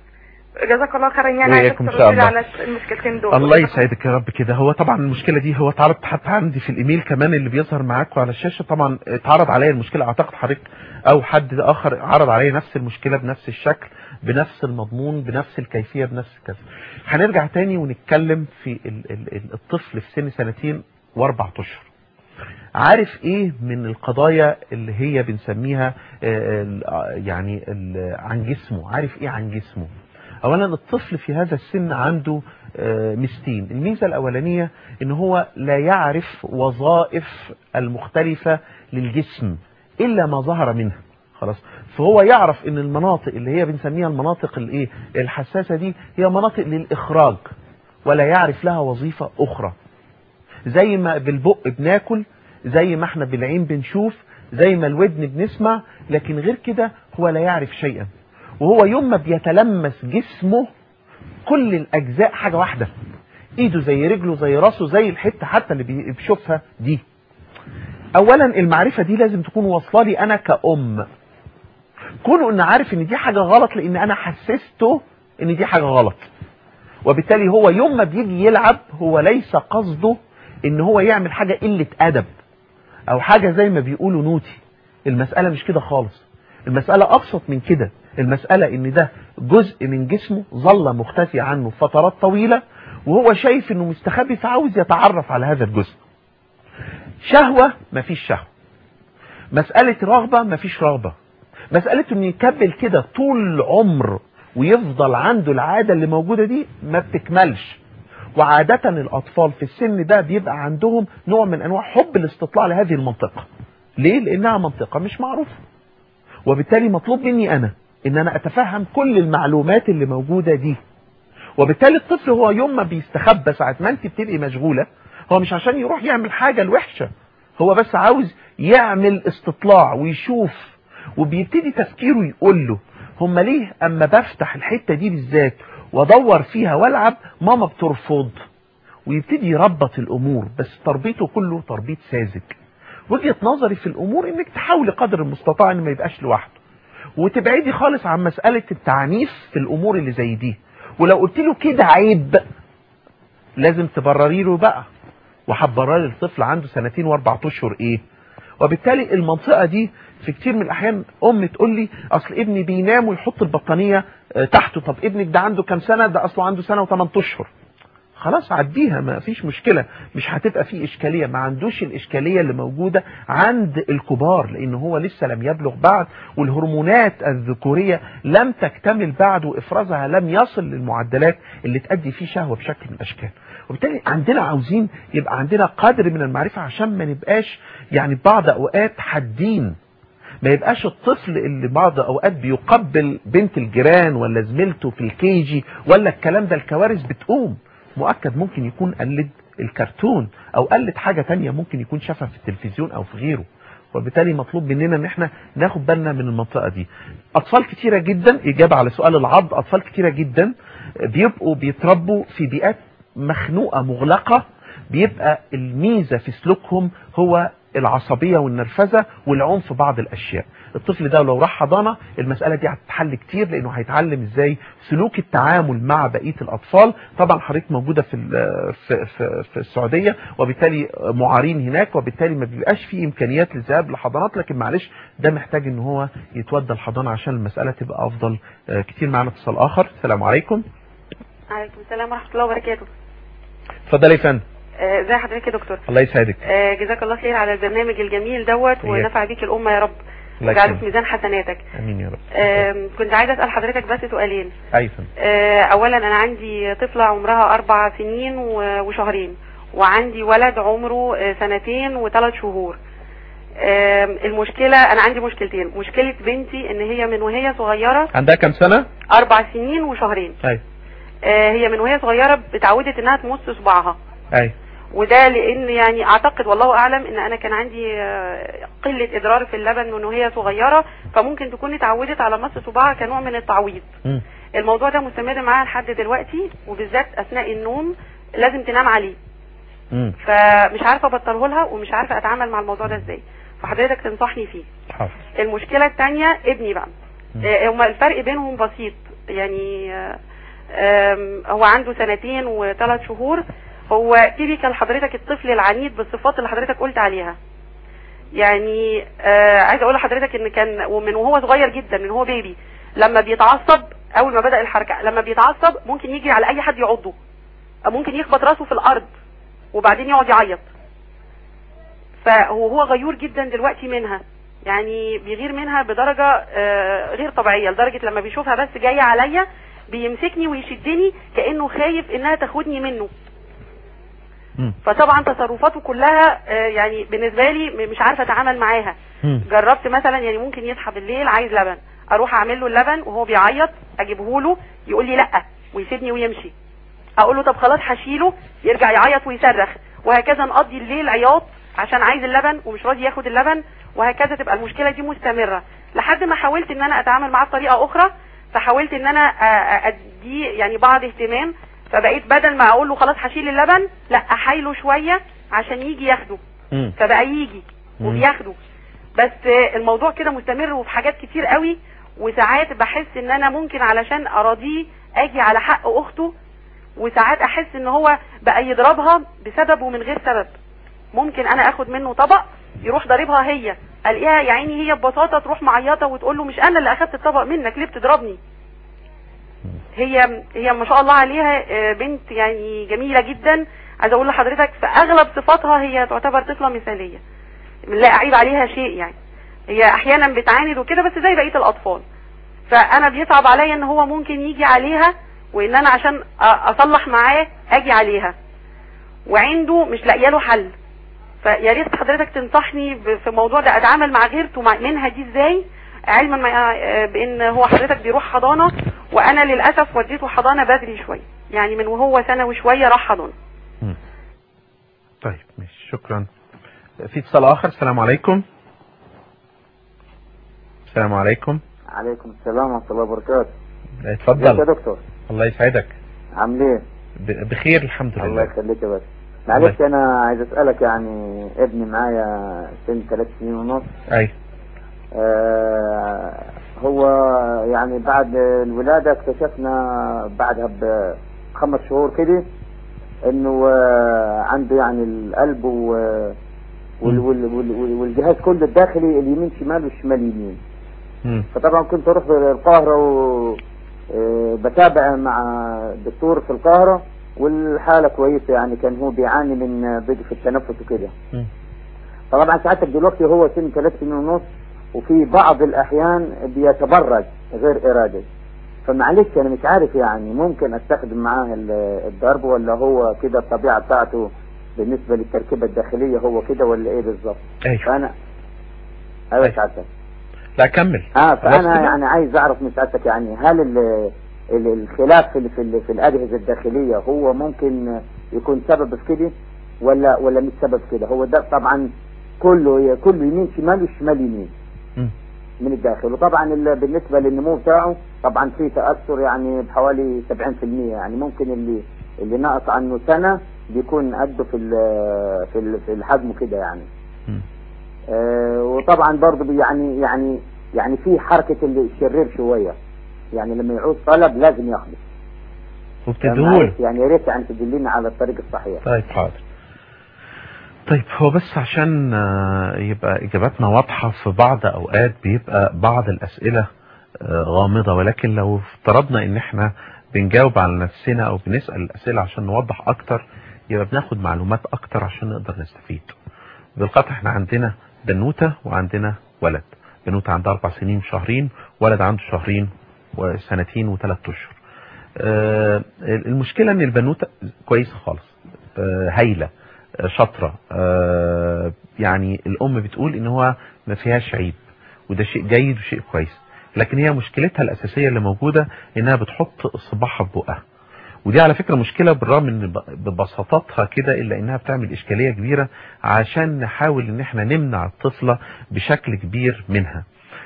جزاك الله خيرا يعني وإياكم عايزك إن شاء تردي الله. على المشكلتين دول الله يسعدك يا رب كده هو طبعا المشكله دي هو اتعرض حتى عندي في الايميل كمان اللي بيظهر معاكم على الشاشه طبعا اتعرض عليا المشكله اعتقد حضرتك او حد اخر عرض عليا نفس المشكله بنفس الشكل بنفس المضمون بنفس الكيفيه بنفس كذا هنرجع تاني ونتكلم في ال- ال- ال- الطفل في سن سنتين واربع اشهر عارف ايه من القضايا اللي هي بنسميها آه، ال- يعني ال- عن جسمه عارف ايه عن جسمه اولا الطفل في هذا السن عنده آه، ميزتين الميزه الاولانيه ان هو لا يعرف وظائف المختلفه للجسم الا ما ظهر منها خلاص فهو يعرف ان المناطق اللي هي بنسميها المناطق الايه الحساسه دي هي مناطق للاخراج ولا يعرف لها وظيفه اخرى زي ما بالبق بناكل زي ما احنا بالعين بنشوف زي ما الودن بنسمع لكن غير كده هو لا يعرف شيئا وهو يوم ما بيتلمس جسمه كل الاجزاء حاجه واحده ايده زي رجله زي راسه زي الحته حتى اللي بي- بيشوفها دي اولا المعرفه دي لازم تكون واصله لي انا كأم كونه ان عارف ان دي حاجه غلط لان انا حسسته ان دي حاجه غلط وبالتالي هو يوم ما بيجي يلعب هو ليس قصده ان هو يعمل حاجه قله ادب او حاجه زي ما بيقولوا نوتي المساله مش كده خالص المساله ابسط من كده المساله ان ده جزء من جسمه ظل مختفي عنه فترات طويله وهو شايف انه مستخبي فعاوز يتعرف على هذا الجزء شهوه مفيش شهوه مساله رغبه مفيش رغبه مساله انه يكبل كده طول العمر ويفضل عنده العاده اللي موجوده دي ما بتكملش وعادة الأطفال في السن ده بيبقى عندهم نوع من أنواع حب الاستطلاع لهذه المنطقة ليه؟ لأنها منطقة مش معروفة وبالتالي مطلوب مني أنا إن أنا أتفهم كل المعلومات اللي موجودة دي وبالتالي الطفل هو يوم ما بيستخبى ساعة ما أنت بتبقي مشغولة هو مش عشان يروح يعمل حاجة الوحشة هو بس عاوز يعمل استطلاع ويشوف وبيبتدي تفكيره يقول له هم ليه اما بفتح الحتة دي بالذات وادور فيها والعب ماما بترفض ويبتدي يربط الامور بس تربيته كله تربيط ساذج وجهة نظري في الامور انك تحاولي قدر المستطاع ان ما يبقاش لوحده وتبعدي خالص عن مسألة التعنيف في الامور اللي زي دي ولو قلت له كده عيب لازم تبرري له بقى وهتبرري للطفل عنده سنتين واربع اشهر ايه وبالتالي المنطقة دي في كتير من الأحيان أم تقول لي أصل ابني بينام ويحط البطانية آه، تحته طب ابنك ده عنده كام سنة ده أصله عنده سنة وثمان أشهر خلاص عديها ما فيش مشكلة مش هتبقى فيه إشكالية ما عندوش الإشكالية اللي موجودة عند الكبار لأن هو لسه لم يبلغ بعد والهرمونات الذكورية لم تكتمل بعد وإفرازها لم يصل للمعدلات اللي تؤدي فيه شهوة بشكل من الأشكال وبالتالي عندنا عاوزين يبقى عندنا قدر من المعرفة عشان ما نبقاش يعني بعض أوقات حادين ما يبقاش الطفل اللي بعض اوقات بيقبل بنت الجيران ولا زميلته في الكيجي ولا الكلام ده الكوارث بتقوم مؤكد ممكن يكون قلد الكرتون او قلد حاجة تانية ممكن يكون شافها في التلفزيون او في غيره وبالتالي مطلوب مننا ان احنا ناخد بالنا من المنطقة دي اطفال كتيرة جدا اجابة على سؤال العض اطفال كتيرة جدا بيبقوا بيتربوا في بيئات مخنوقة مغلقة بيبقى الميزة في سلوكهم هو العصبية والنرفزة والعنف في بعض الاشياء الطفل ده لو راح حضانة المسألة دي هتتحل كتير لانه هيتعلم ازاي سلوك التعامل مع بقية الاطفال طبعا حضرتك موجودة في ال- في في, في السعودية وبالتالي معارين هناك وبالتالي ما بيبقاش في امكانيات للذهاب لحضانات لكن معلش ده محتاج ان هو يتودى الحضانة عشان المسألة تبقى افضل آه، كتير معانا اتصال اخر السلام عليكم عليكم السلام ورحمة الله وبركاته اتفضل يا فندم آه، ازي حضرتك يا دكتور الله يسعدك آه، جزاك الله خير على البرنامج الجميل دوت إياك. ونفع بيك الأمة يا رب الله وجعله في يكرمك ميزان حسناتك امين يا رب آم، كنت عايزة أسأل حضرتك بس سؤالين اي فندم آه، أولا أنا عندي طفلة عمرها أربع سنين و- وشهرين وعندي ولد عمره آه، سنتين وثلاث شهور آم، المشكلة أنا عندي مشكلتين مشكلة بنتي إن هي من وهي صغيرة عندها كام سنة أربع سنين وشهرين اي آه، هي من وهي صغيرة اتعودت إنها تمص صباعها اي وده لان يعني اعتقد والله اعلم ان انا كان عندي آه، قله ادرار في اللبن من وهي صغيره فممكن تكون اتعودت على مص صباعها كنوع من التعويض مم. الموضوع ده مستمر معاها لحد دلوقتي وبالذات اثناء النوم لازم تنام عليه مم. فمش عارفه ابطله لها ومش عارفه اتعامل مع الموضوع ده ازاي فحضرتك تنصحني فيه حاضر المشكله الثانيه ابني بقى مم. آه، هما الفرق بينهم بسيط يعني آه، آم، هو عنده سنتين وثلاث شهور هو تيبيكال حضرتك الطفل العنيد بالصفات اللي حضرتك قلت عليها يعني آه عايزه اقول لحضرتك ان كان ومن وهو صغير جدا من هو بيبي لما بيتعصب اول ما بدا الحركه لما بيتعصب ممكن يجري على اي حد يعضه أو ممكن يخبط راسه في الارض وبعدين يقعد يعيط فهو هو غيور جدا دلوقتي منها يعني بيغير منها بدرجة آه، غير طبيعية لدرجة لما بيشوفها بس جاية عليا بيمسكني ويشدني كأنه خايف انها تاخدني منه مم. فطبعا تصرفاته كلها آه، يعني بالنسبة لي م- مش عارفة اتعامل معاها مم. جربت مثلا يعني ممكن يصحى بالليل عايز لبن اروح اعمل له اللبن وهو بيعيط اجيبه له يقول لي لا ويسيبني ويمشي اقول له طب خلاص هشيله يرجع يعيط ويصرخ وهكذا نقضي الليل عياط عشان عايز اللبن ومش راضي ياخد اللبن وهكذا تبقى المشكله دي مستمره لحد ما حاولت ان انا اتعامل معاه بطريقه اخرى فحاولت ان انا أ- أ- اديه يعني بعض اهتمام فبقيت بدل ما اقول له خلاص هشيل اللبن لا احايله شويه عشان يجي ياخده مم. فبقى يجي مم. وبياخده بس آه، الموضوع كده مستمر وفي حاجات كتير قوي وساعات بحس ان انا ممكن علشان اراضيه اجي على حق اخته وساعات احس ان هو بقى يضربها بسبب ومن غير سبب ممكن انا اخد منه طبق يروح ضاربها هي الاقيها يا عيني هي ببساطه تروح معيطه وتقول له مش انا اللي اخدت الطبق منك ليه بتضربني هي هي ما شاء الله عليها آه، بنت يعني جميله جدا عايزه اقول لحضرتك في اغلب صفاتها هي تعتبر طفله مثاليه لا اعيب عليها شيء يعني هي احيانا بتعاند وكده بس زي بقيه الاطفال فانا بيصعب عليا ان هو ممكن يجي عليها وان انا عشان أ- اصلح معاه اجي عليها وعنده مش لاقيه له حل فيا ريت حضرتك تنصحني ب- في الموضوع ده اتعامل مع غيرته مع منها دي ازاي علما مع آه، بان هو حضرتك بيروح حضانه وانا للاسف وديته حضانه بدري شويه يعني من وهو سنه وشويه راح حضانه مم. طيب ماشي شكرا في اتصال اخر السلام عليكم السلام عليكم عليكم السلام ورحمة الله وبركاته ازيك يا اتفضل دكتور الله يسعدك عامل ايه؟ ب- بخير الحمد الله لله يخليك يا باشا معلش انا عايز اسألك يعني ابني معايا سن ثلاث سنين ونص اي آه هو يعني بعد الولادة اكتشفنا بعدها بخمس شهور كده انه آه عنده يعني القلب و وال وال وال وال والجهاز كله الداخلي اليمين شمال والشمال يمين مم. فطبعا كنت اروح القاهرة و آه، بتابع مع دكتور في القاهرة والحالة كويسة يعني كان هو بيعاني من ضيق في التنفس وكده مم. طبعا ساعتك دلوقتي هو سن ثلاث سنين ونص وفي بعض الاحيان بيتبرج غير ارادي فمعلش انا مش عارف يعني ممكن استخدم معاه ال- الضرب ولا هو كده الطبيعة بتاعته بالنسبة للتركيبة الداخلية هو كده ولا ايه بالظبط ايوه فانا ايوه أيوة. سعادتك لا كمل اه خلاص فانا كده؟ يعني عايز اعرف من سعادتك يعني هل ال ال- الخلاف في ال- في, ال- في الاجهزه الداخليه هو ممكن يكون سبب في كده ولا ولا مش سبب في كده هو ده طبعا كله كله يمين شمال والشمال يمين مم. من الداخل وطبعا ال- بالنسبة للنمو بتاعه طبعا في تأثر يعني بحوالي 70% يعني ممكن اللي اللي ناقص عنه سنة بيكون قده في ال- في ال- في الحجم كده يعني مم. آه، وطبعا برضه بي- يعني يعني يعني في حركة اللي الشرير شوية يعني لما يعوز طلب لازم ياخده وبتديهوله يعني يا ريت يعني تدلنا على الطريق الصحيح طيب حاضر طيب هو بس عشان آه، يبقى اجاباتنا واضحة في بعض اوقات بيبقى بعض الاسئلة آه، غامضة ولكن لو افترضنا ان احنا بنجاوب على نفسنا او بنسأل الاسئلة عشان نوضح اكتر يبقى بناخد معلومات اكتر عشان نقدر نستفيد بالقطع احنا عندنا بنوتة وعندنا ولد بنوتة عندها اربع سنين وشهرين ولد عنده شهرين وسنتين وثلاث اشهر آه، المشكلة ان البنوتة كويسة خالص آه، هايلة آه، شاطرة آه، يعني الام بتقول ان هو ما فيهاش عيب وده شيء جيد وشيء كويس لكن هي مشكلتها الاساسية اللي موجودة انها بتحط صباعها في بقها ودي على فكرة مشكلة بالرغم من ب- ببساطتها كده الا انها بتعمل اشكالية كبيرة عشان نحاول ان احنا نمنع الطفلة بشكل كبير منها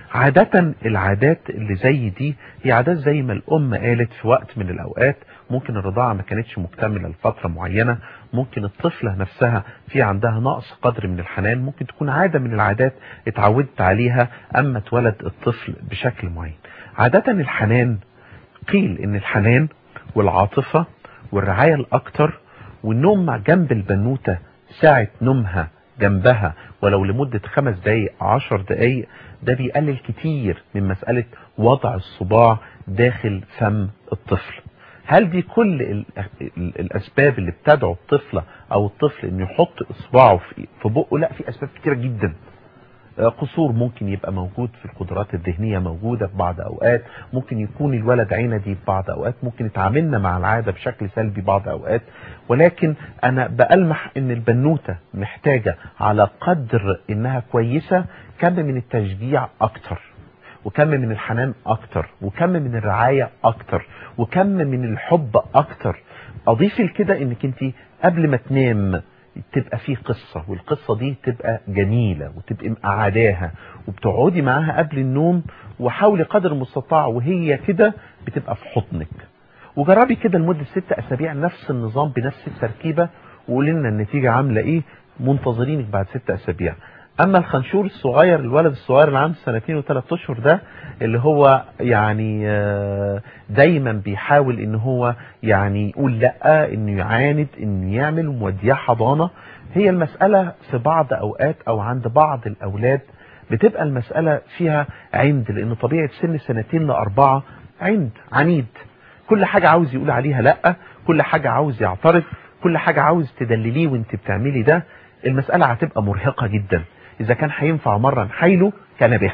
عادة العادات اللي زي دي هي عادات زي ما الأم قالت في وقت من الأوقات ممكن الرضاعة ما كانتش مكتملة لفترة معينة ممكن الطفلة نفسها في عندها نقص قدر من الحنان ممكن تكون عادة من العادات اتعودت عليها أما اتولد الطفل بشكل معين عادة الحنان قيل ان الحنان والعاطفة والرعاية الأكتر والنوم مع جنب البنوتة ساعة نومها جنبها ولو لمدة خمس دقايق عشر دقايق ده بيقلل كتير من مسألة وضع الصباع داخل فم الطفل هل دي كل ال- ال- الأسباب اللي بتدعو الطفلة أو الطفل إنه يحط إصبعه في في بقه لا في أسباب كتيرة جدا آه، قصور ممكن يبقى موجود في القدرات الذهنية موجودة في بعض أوقات ممكن يكون الولد عندي في بعض أوقات ممكن يتعاملنا مع العادة بشكل سلبي بعض أوقات ولكن أنا بألمح إن البنوتة محتاجة على قدر إنها كويسة كم من التشجيع أكتر وكم من الحنان أكتر وكم من الرعاية أكتر وكم من الحب أكتر أضيف لكده إنك أنت قبل ما تنام تبقى فيه قصة والقصة دي تبقى جميلة وتبقى مقعداها وبتقعدي معاها قبل النوم وحاولي قدر المستطاع وهي كده بتبقى في حضنك وجربي كده لمدة ست أسابيع نفس النظام بنفس التركيبة وقولي لنا النتيجة عاملة إيه منتظرينك بعد ست أسابيع أما الخنشور الصغير الولد الصغير اللي عنده سنتين وثلاث أشهر ده اللي هو يعني آه، دايما بيحاول إن هو يعني يقول لأ إنه يعاند إنه يعمل ومودياه حضانة هي المسألة في بعض أوقات أو عند بعض الأولاد بتبقى المسألة فيها عند لأن طبيعة سن سنتين لأربعة عند عنيد كل حاجة عاوز يقول عليها لأ كل حاجة عاوز يعترض كل حاجة عاوز تدلليه وانت بتعملي ده المسألة هتبقى مرهقة جدا إذا كان هينفع مرة نحايله كان به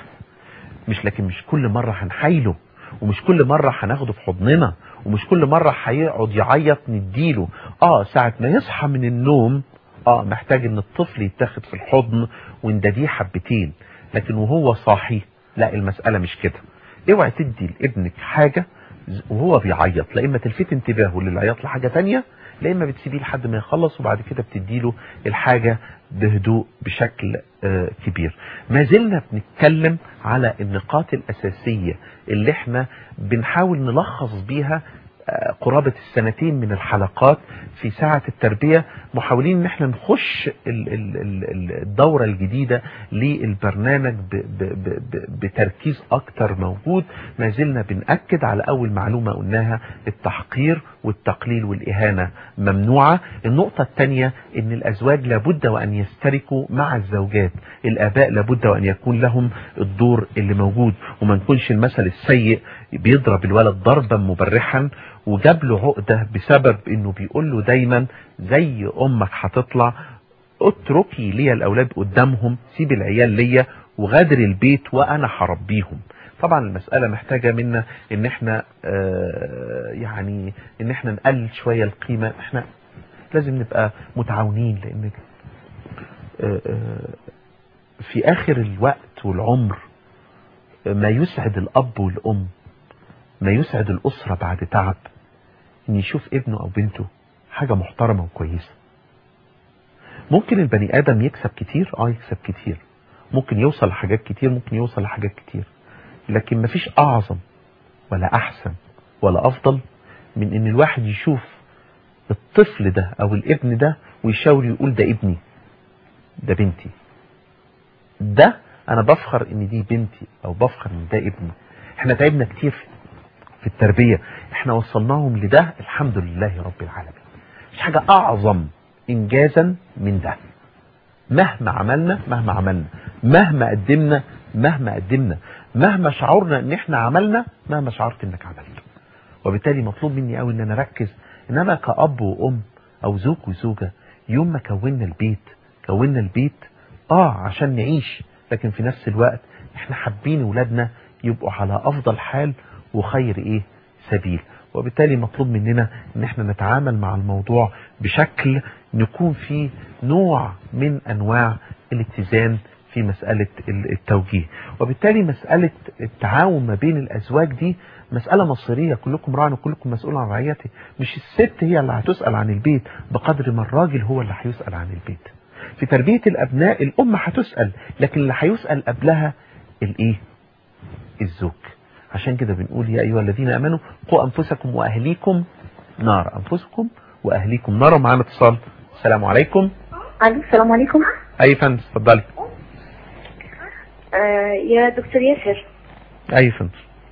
مش لكن مش كل مرة هنحايله ومش كل مرة هناخده في حضننا ومش كل مرة هيقعد يعيط نديله اه ساعة ما يصحى من النوم اه محتاج ان الطفل يتاخد في الحضن وندديه حبتين لكن وهو صاحي لا المسألة مش كده اوعي تدي لابنك حاجة ز- وهو بيعيط لا اما تلفت انتباهه للعياط لحاجة تانية لا اما بتسيبيه لحد ما يخلص وبعد كده بتديله الحاجة بهدوء بشكل آه، كبير ما زلنا بنتكلم على النقاط الأساسية اللي احنا بنحاول نلخص بيها آه، قرابة السنتين من الحلقات في ساعة التربية محاولين ان احنا نخش ال- ال- ال- ال- الدورة الجديدة للبرنامج ب- ب- ب- ب- بتركيز اكتر موجود ما زلنا بنأكد على اول معلومة قلناها التحقير والتقليل والاهانة ممنوعة النقطة الثانية ان الازواج لابد وان يشتركوا مع الزوجات الاباء لابد وان يكون لهم الدور اللي موجود وما نكونش المثل السيء بيضرب الولد ضربا مبرحا وجاب له عقدة بسبب انه بيقول له دايما زي امك هتطلع اتركي لي الاولاد قدامهم سيب العيال ليا وغادر البيت وانا هربيهم طبعا المسألة محتاجة منا ان احنا آه يعني ان احنا نقلل شوية القيمة احنا لازم نبقى متعاونين لان آه آه في اخر الوقت والعمر ما يسعد الاب والام ما يسعد الاسرة بعد تعب ان يشوف ابنه او بنته حاجة محترمة وكويسة ممكن البني ادم يكسب كتير اه يكسب كتير ممكن يوصل لحاجات كتير ممكن يوصل لحاجات كتير لكن مفيش اعظم ولا احسن ولا افضل من ان الواحد يشوف الطفل ده او الابن ده ويشاور يقول ده ابني ده بنتي ده انا بفخر ان دي بنتي او بفخر ان ده ابني احنا تعبنا كتير في- في التربية احنا وصلناهم لده الحمد لله رب العالمين مش حاجة اعظم انجازا من ده مهما عملنا مهما عملنا مهما قدمنا مهما قدمنا مهما شعرنا ان احنا عملنا مهما شعرت انك عملت وبالتالي مطلوب مني قوي ان انا اركز ان انا كأب وام او زوج وزوجة يوم ما كونا البيت كونا البيت اه عشان نعيش لكن في نفس الوقت احنا حابين ولادنا يبقوا على افضل حال وخير ايه سبيل وبالتالي مطلوب مننا ان احنا نتعامل مع الموضوع بشكل نكون فيه نوع من انواع الاتزان في مسألة ال- التوجيه وبالتالي مسألة التعاون ما بين الأزواج دي مسألة مصيرية كلكم راع وكلكم مسؤول عن رعيته مش الست هي اللي هتسأل عن البيت بقدر ما الراجل هو اللي هيسأل عن البيت في تربية الأبناء الأم هتسأل لكن اللي هيسأل قبلها الإيه الزوج عشان كده بنقول يا أيها الذين أمنوا قوا أنفسكم وأهليكم نار أنفسكم وأهليكم نار معانا اتصال السلام عليكم الو السلام عليكم أي فندم اتفضلي آه يا دكتور ياسر أي فندم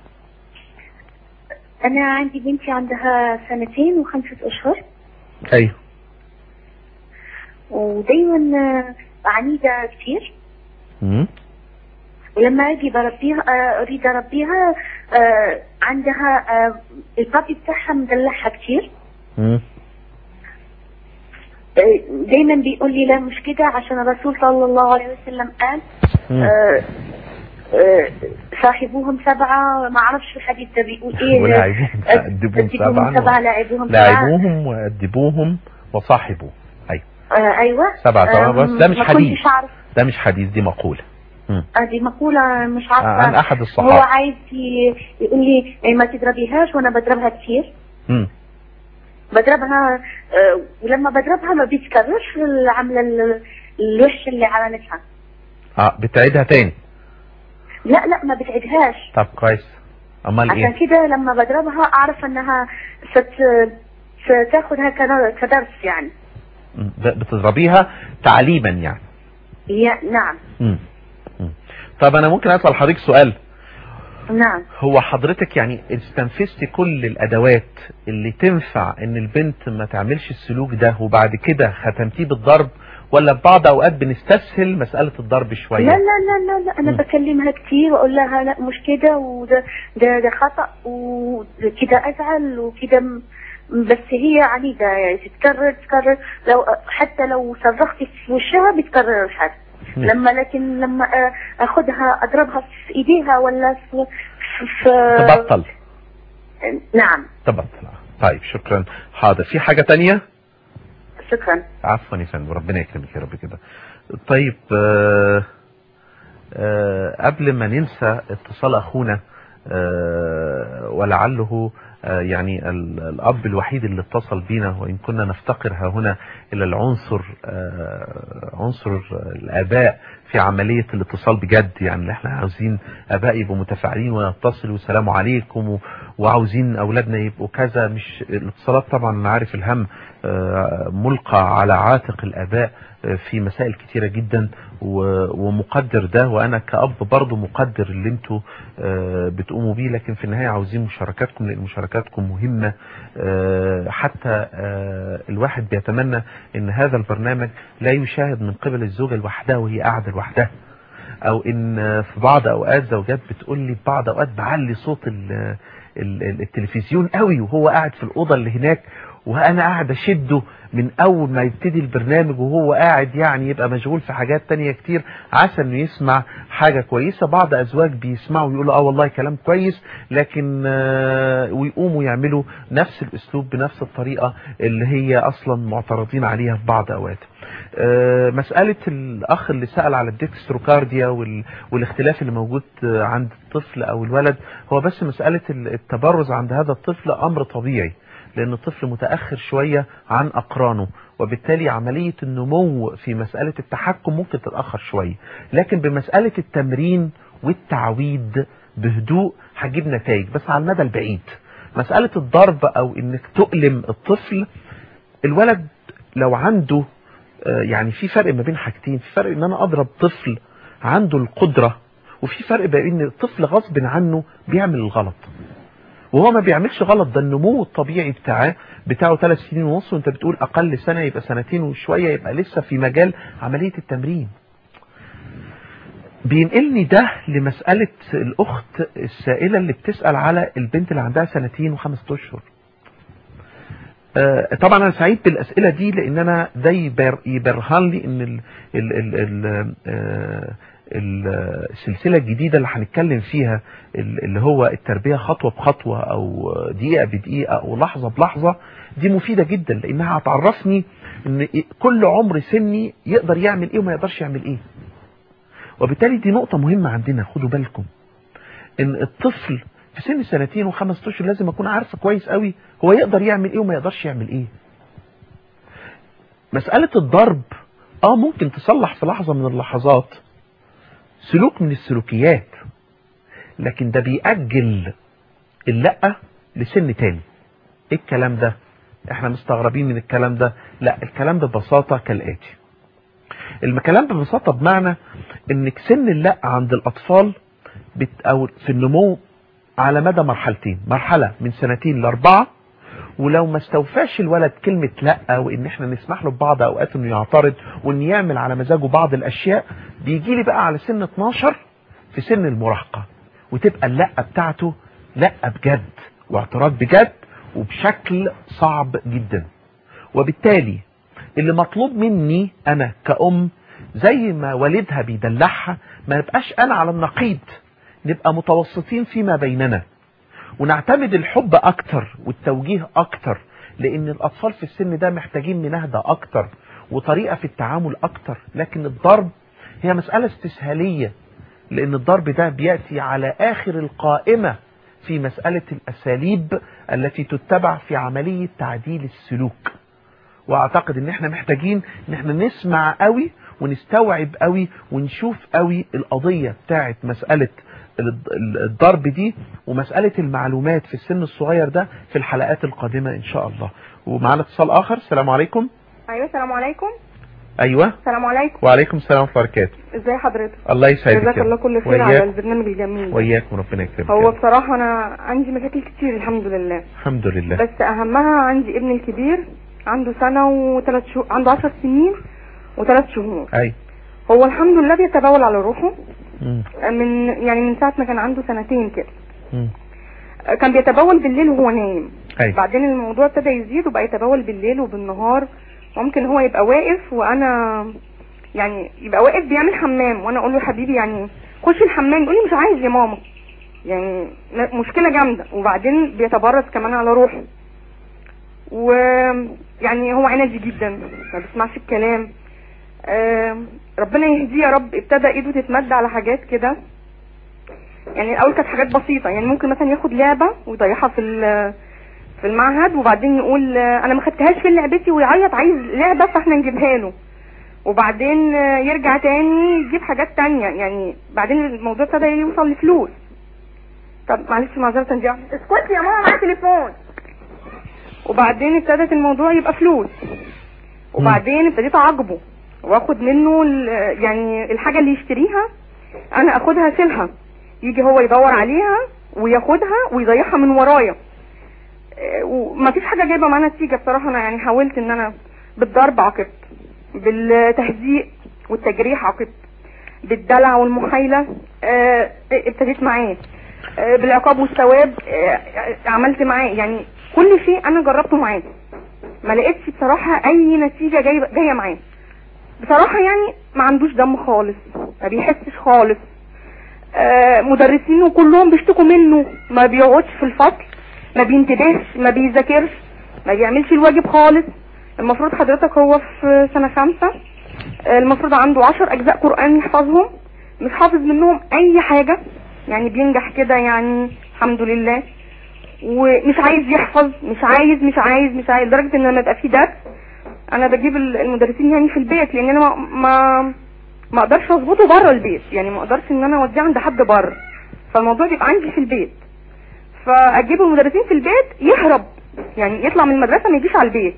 انا عندي بنتي عندها سنتين وخمسة اشهر أيوه ودايما آه، عنيدة كتير مم. ولما اجي بربيها آه، اريد اربيها آه، عندها آه، البابي بتاعها مدلعها كتير مم. آه، دايما بيقول لي لا مش كده عشان الرسول صلى الله عليه وسلم قال مم. آه، آه، صاحبوهم سبعة ما اعرفش الحديث ده بيقول ايه ولاعبوهم آه، فأدبوهم أدبوهم سبعا سبعة لاعبوهم سبعة لاعبوهم وأدبوهم وصاحبوا أيوه آه، ايوه سبعة طبعا بس ده مش ما حديث كنتش اعرف ده مش حديث دي مقولة مم. آه، دي مقولة مش عارفة عن أحد هو الصحابة عايز ي- يقول لي إيه، ما تضربيهاش وانا بضربها كتير مم. بضربها آه، ولما بضربها ما بيتكررش العملة ال- الوحشة اللي عملتها اه بتعيدها تاني لا لا ما بتعيدهاش طب كويس امال عشان ايه كده لما بضربها اعرف انها ست ستاخدها كدر- كدرس يعني مم. ب- بتضربيها تعليما يعني يا نعم مم. مم. طب انا ممكن اسال حضرتك سؤال نعم هو حضرتك يعني استنفذتي كل الادوات اللي تنفع ان البنت ما تعملش السلوك ده وبعد كده ختمتيه بالضرب ولا في بعض اوقات بنستسهل مسألة الضرب لا شوية لا لا لا, لا انا مم. بكلمها كتير واقول لها لا مش كده وده ده ده خطا وكده ازعل وكده م- بس هي عنيدة يعني تتكرر تتكرر لو حتى لو صرخت في وشها بتكرر الحرف مم. لما لكن لما آه، اخدها اضربها في ايديها ولا في, في, في تبطل نعم تبطل طيب شكرا حاضر في حاجة تانية شكرا عفوا يا فندم ربنا يكرمك يا رب كده طيب آه آه قبل ما ننسى اتصال اخونا آه ولعله آه يعني ال- الاب الوحيد اللي اتصل بينا وان كنا نفتقر ها هنا الى العنصر آه عنصر الاباء في عملية الاتصال بجد يعني اللي احنا عاوزين اباء يبقوا متفاعلين ويتصلوا السلام عليكم و- وعاوزين اولادنا يبقوا كذا مش الاتصالات طبعا انا عارف الهم آه، ملقى على عاتق الاباء آه، في مسائل كتيرة جدا و- ومقدر ده وانا كأب برضو مقدر اللي انتوا آه، بتقوموا بيه لكن في النهاية عاوزين مشاركاتكم لان مشاركاتكم مهمة آه، حتى آه، الواحد بيتمنى ان هذا البرنامج لا يشاهد من قبل الزوجة لوحدها وهي قاعدة لوحدها او ان في بعض اوقات زوجات بتقول لي في بعض اوقات بعلي صوت ال- ال- ال- التلفزيون قوي وهو قاعد في الاوضه اللي هناك وانا قاعد اشده من اول ما يبتدي البرنامج وهو قاعد يعني يبقى مشغول في حاجات تانية كتير عسى انه يسمع حاجة كويسة بعض ازواج بيسمعوا ويقولوا اه والله كلام كويس لكن آه، ويقوموا يعملوا نفس الاسلوب بنفس الطريقة اللي هي اصلا معترضين عليها في بعض اوقات آه، مسألة الأخ اللي سأل على الديكستروكارديا وال... والاختلاف اللي موجود آه، عند الطفل أو الولد هو بس مسألة ال- التبرز عند هذا الطفل أمر طبيعي لان الطفل متأخر شوية عن اقرانه وبالتالي عملية النمو في مسألة التحكم ممكن تتأخر شوية لكن بمسألة التمرين والتعويد بهدوء هتجيب نتائج بس على المدى البعيد مسألة الضرب او انك تؤلم الطفل الولد لو عنده آه، يعني في فرق ما بين حاجتين في فرق ان انا اضرب طفل عنده القدرة وفي فرق بين ان الطفل غصب عنه بيعمل الغلط وهو ما بيعملش غلط ده النمو الطبيعي بتاعه بتاعه ثلاث سنين ونص وانت بتقول اقل سنة يبقى سنتين وشوية يبقى لسه في مجال عملية التمرين بينقلني ده لمسألة الأخت السائلة اللي بتسأل على البنت اللي عندها سنتين وخمسة أشهر آه، طبعا انا سعيد بالاسئله دي لان انا ده يبر يبرهن لي ان ال ال ال ال آه، ال- السلسله الجديده اللي هنتكلم فيها ال- اللي هو التربيه خطوه بخطوه او دقيقه بدقيقه او لحظه بلحظه دي مفيده جدا لانها هتعرفني ان كل عمر سني يقدر يعمل ايه وما يقدرش يعمل ايه وبالتالي دي نقطه مهمه عندنا خدوا بالكم ان الطفل في سن سنتين وخمس اشهر لازم اكون عارفه كويس قوي هو يقدر يعمل ايه وما يقدرش يعمل ايه مسألة الضرب اه ممكن تصلح في لحظة من اللحظات سلوك من السلوكيات لكن ده بيأجل اللقة لسن تاني ايه الكلام ده احنا مستغربين من الكلام ده لا الكلام ببساطة كالآتي الكلام ببساطة بمعنى انك سن اللقة عند الاطفال بت او في النمو على مدى مرحلتين مرحلة من سنتين لاربعة ولو ما استوفاش الولد كلمة لا وان احنا نسمح له ببعض اوقات انه يعترض وان يعمل على مزاجه بعض الاشياء بيجي لي بقى على سن 12 في سن المراهقة وتبقى اللقة بتاعته لقة بجد واعتراض بجد وبشكل صعب جدا وبالتالي اللي مطلوب مني انا كأم زي ما والدها بيدلعها ما نبقاش انا على النقيض نبقى متوسطين فيما بيننا ونعتمد الحب اكتر والتوجيه اكتر لان الاطفال في السن ده محتاجين منهدة اكتر وطريقة في التعامل اكتر لكن الضرب هي مسألة استسهالية لان الضرب ده بيأتي على اخر القائمة في مسألة الاساليب التي تتبع في عملية تعديل السلوك واعتقد ان احنا محتاجين ان احنا نسمع قوي ونستوعب قوي ونشوف قوي القضية بتاعت مسألة الضرب دي ومسألة المعلومات في السن الصغير ده في الحلقات القادمة ان شاء الله ومعنا اتصال اخر السلام عليكم ايوه السلام عليكم ايوه السلام عليكم وعليكم السلام ورحمة الله وبركاته ازي حضرتك الله يسعدك جزاك يا الله رب. كل خير على وإياك البرنامج الجميل ده. وإياكم ربنا يكرمك هو يا رب. بصراحة انا عندي مشاكل كتير الحمد لله الحمد لله بس اهمها عندي ابني الكبير عنده سنة وثلاث شهور عنده عشر سنين وثلاث شهور اي هو الحمد لله بيتبول على روحه مم. من يعني من ساعة ما كان عنده سنتين كده مم. كان بيتبول بالليل وهو نايم اي بعدين الموضوع ابتدى يزيد وبقى يتبول بالليل وبالنهار ممكن هو يبقى واقف وانا يعني يبقى واقف بيعمل حمام وانا اقول له يا حبيبي يعني خش الحمام يقول لي مش عايز يا ماما يعني م- مشكله جامده وبعدين بيتبرز كمان على روحه ويعني هو عنادي جدا ما بيسمعش الكلام آم، ربنا يهديه يا رب ابتدى ايده تتمد على حاجات كده يعني الاول كانت حاجات بسيطه يعني ممكن مثلا ياخد لعبه ويضيعها في ال- في المعهد وبعدين يقول آه، انا ما خدتهاش في لعبتي ويعيط عايز لعبه فاحنا نجيبها له وبعدين آه، يرجع تاني يجيب حاجات تانية يعني بعدين الموضوع ابتدى يوصل لفلوس طب معلش معذرة دي اسكت يا ماما معايا تليفون وبعدين ابتدت الموضوع يبقى فلوس وبعدين ابتديت اعاقبه واخد منه ال- يعني الحاجة اللي يشتريها انا اخدها اشيلها يجي هو يدور عليها وياخدها ويضيعها من ورايا آه، ومفيش حاجة جايبة معانا نتيجة بصراحة انا يعني حاولت ان انا بالضرب عاقبت بالتهزيق والتجريح عاقبت بالدلع والمحايلة آه، ابتديت معاه آه، بالعقاب والثواب آه، عملت معاه يعني كل شيء انا جربته معاه ما لقيتش بصراحة اي نتيجة جاية جاية معاه بصراحة يعني ما عندوش دم خالص ما بيحسش خالص آه، مدرسينه كلهم بيشتكوا منه ما بيقعدش في الفصل ما بينتبهش ما بيذاكرش ما بيعملش الواجب خالص المفروض حضرتك هو في سنة خمسة آه، المفروض عنده عشر اجزاء قرآن يحفظهم مش حافظ منهم اي حاجة يعني بينجح كده يعني الحمد لله ومش عايز يحفظ مش عايز مش عايز مش عايز لدرجه ان لما يبقى في درس انا بجيب ال- المدرسين يعني في البيت لان انا ما ما, ما اقدرش اظبطه بره البيت يعني ما اقدرش ان انا اوديه عند حد بره فالموضوع بيبقى عندي في البيت فاجيب المدرسين في البيت يهرب يعني يطلع من المدرسه ما يجيش على البيت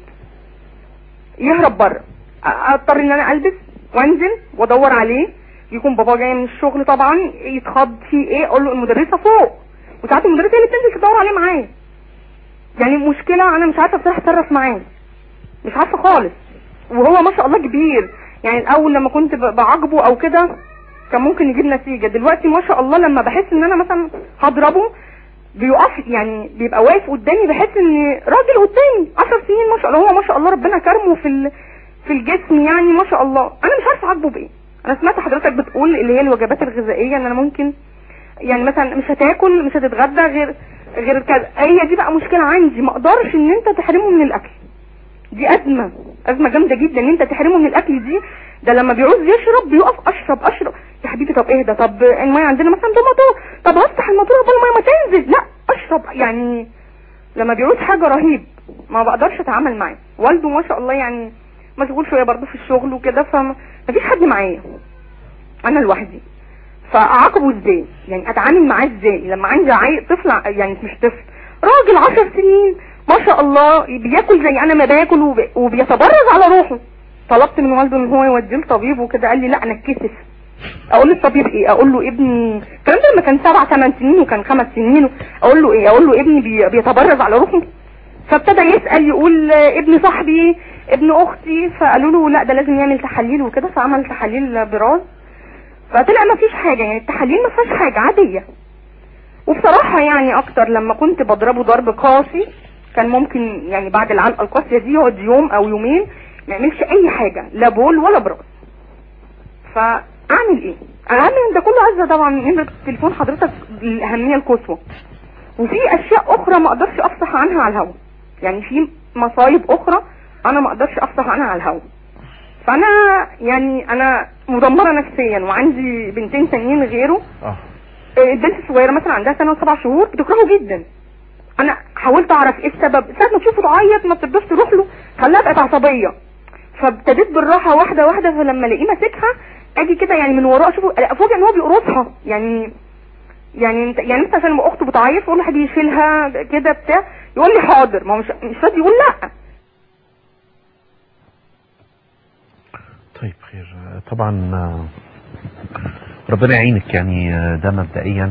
يهرب بره أ- اضطر ان انا البس وانزل وادور عليه يكون بابا جاي من الشغل طبعا يتخض في ايه اقول له المدرسه فوق وساعات المدرسه هي اللي بتنزل تدور عليه معايا يعني مشكله انا مش عارفه بصراحه اتصرف معاه مش عارفه خالص وهو ما شاء الله كبير يعني الاول لما كنت ب- بعاقبه او كده كان ممكن يجيب نتيجه دلوقتي ما شاء الله لما بحس ان انا مثلا هضربه بيقف يعني بيبقى واقف قدامي بحس ان راجل قدامي 10 سنين ما شاء الله هو ما شاء الله ربنا كرمه في ال... في الجسم يعني ما شاء الله انا مش عارفه اعاقبه بايه انا سمعت حضرتك بتقول اللي هي الوجبات الغذائيه ان انا ممكن يعني مثلا مش هتاكل مش هتتغدى غير غير كذا هي دي بقى مشكله عندي ما اقدرش ان انت تحرمه من الاكل دي ازمه ازمه جامده جدا ان انت تحرمه من الاكل دي ده لما بيعوز يشرب بيقف اشرب اشرب يا حبيبي طب اهدى طب الميه عندنا مثلا ده موتور طب هفتح الموتور قبل الميه ما تنزل لا اشرب يعني لما بيعوز حاجه رهيب ما بقدرش اتعامل معاه والده ما شاء الله يعني مشغول شويه برضه في الشغل وكده فمفيش حد معايا انا لوحدي فاعاقبه ازاي يعني اتعامل معاه ازاي لما عندي عيل طفل ع- يعني مش طفل راجل عشر سنين ما شاء الله بياكل زي انا ما باكل وب- وبيتبرز على روحه طلبت من والده ان هو يوديه لطبيب وكده قال لي لا انا اتكسف اقول للطبيب ايه اقول له ابني الكلام ده لما كان سبع ثمان سنين وكان خمس سنين اقول له ايه اقول له ابني بي- بيتبرز على روحه فابتدى يسال يقول آه، ابن صاحبي ابن اختي فقالوا له لا ده لازم يعمل تحاليل وكده فعمل تحاليل براز فطلع ما فيش حاجه يعني التحاليل ما فيهاش حاجه عاديه وبصراحه يعني اكتر لما كنت بضربه ضرب قاسي كان ممكن يعني بعد العلقه القاسيه دي يقعد يوم او يومين ما يعملش اي حاجه لا بول ولا براز فاعمل ايه اهم من ده كله عايزه طبعا نمره تليفون حضرتك الاهميه القصوى وفي اشياء اخرى ما اقدرش افصح عنها على الهوا يعني في مصايب اخرى انا ما اقدرش افصح عنها على الهوا فانا يعني انا مدمره نفسيا وعندي بنتين تانيين غيره اه آه، البنت الصغيره مثلا عندها سنه وسبع شهور بتكرهه جدا انا حاولت اعرف ايه السبب ساعه ما تشوفه تعيط ما بتقدرش تروح له خلاها بقت عصبيه فابتديت بالراحه واحده واحده فلما الاقيه ماسكها اجي كده يعني من وراه اشوفه افوجئ ان هو بيقرصها يعني يعني انت يعني انت عشان لما اخته بتعيط اقول له حبيبي يشيلها كده بتاع يقول لي حاضر ما هو مش مش راضي يقول لا طيب خير طبعا آه، ربنا يعينك يعني آه، ده مبدئيا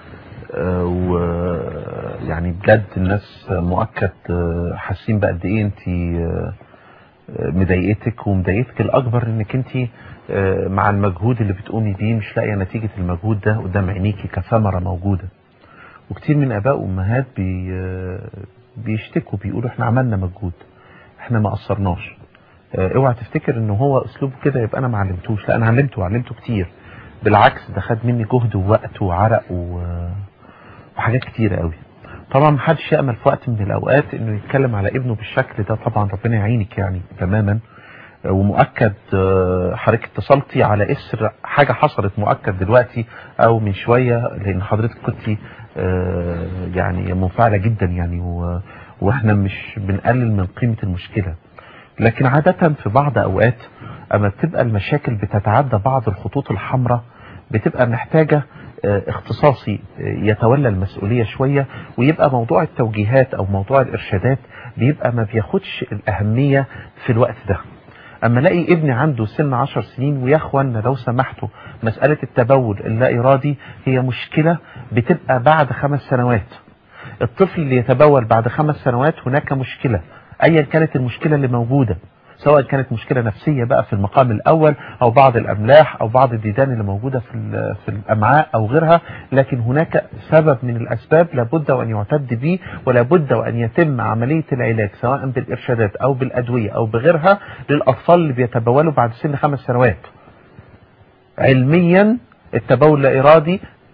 ويعني بجد الناس مؤكد آه، حاسين بقد ايه انت آه، آه، مضايقتك ومضايقتك الاكبر انك انت آه، مع المجهود اللي بتقومي بيه مش لاقيه نتيجه المجهود ده قدام عينيكي كثمره موجوده وكتير من اباء وامهات بي آه، بيشتكوا بيقولوا احنا عملنا مجهود احنا ما قصرناش آه، اوعى تفتكر ان هو اسلوبه كده يبقى انا ما علمتوش لا انا علمته وعلمته كتير بالعكس ده خد مني جهد ووقت وعرق و... وحاجات كتيرة قوي طبعا محدش يأمل في وقت من الاوقات انه يتكلم على ابنه بالشكل ده طبعا ربنا يعينك يعني تماما آه، ومؤكد آه، حضرتك اتصلتي على اسر حاجة حصلت مؤكد دلوقتي او من شوية لان حضرتك كنت يعني منفعلة جدا يعني و... واحنا مش بنقلل من قيمة المشكلة لكن عادة في بعض اوقات اما بتبقى المشاكل بتتعدى بعض الخطوط الحمراء بتبقى محتاجة آه، اختصاصي آه، يتولى المسؤولية شوية ويبقى موضوع التوجيهات او موضوع الارشادات بيبقى ما بياخدش الاهمية في الوقت ده اما الاقي ابني عنده سن عشر سنين ويا اخوانا لو سمحتوا مسألة التبول اللا ارادي هي مشكلة بتبقى بعد خمس سنوات الطفل اللي يتبول بعد خمس سنوات هناك مشكلة ايا كانت المشكلة اللي موجودة سواء كانت مشكلة نفسية بقى في المقام الأول أو بعض الأملاح أو بعض الديدان اللي موجودة في ال- في الأمعاء أو غيرها لكن هناك سبب من الأسباب لابد وأن يعتد به ولابد وأن يتم عملية العلاج سواء بالإرشادات أو بالأدوية أو بغيرها للأطفال اللي بيتبولوا بعد سن خمس سنوات علميا التبول لا إرادي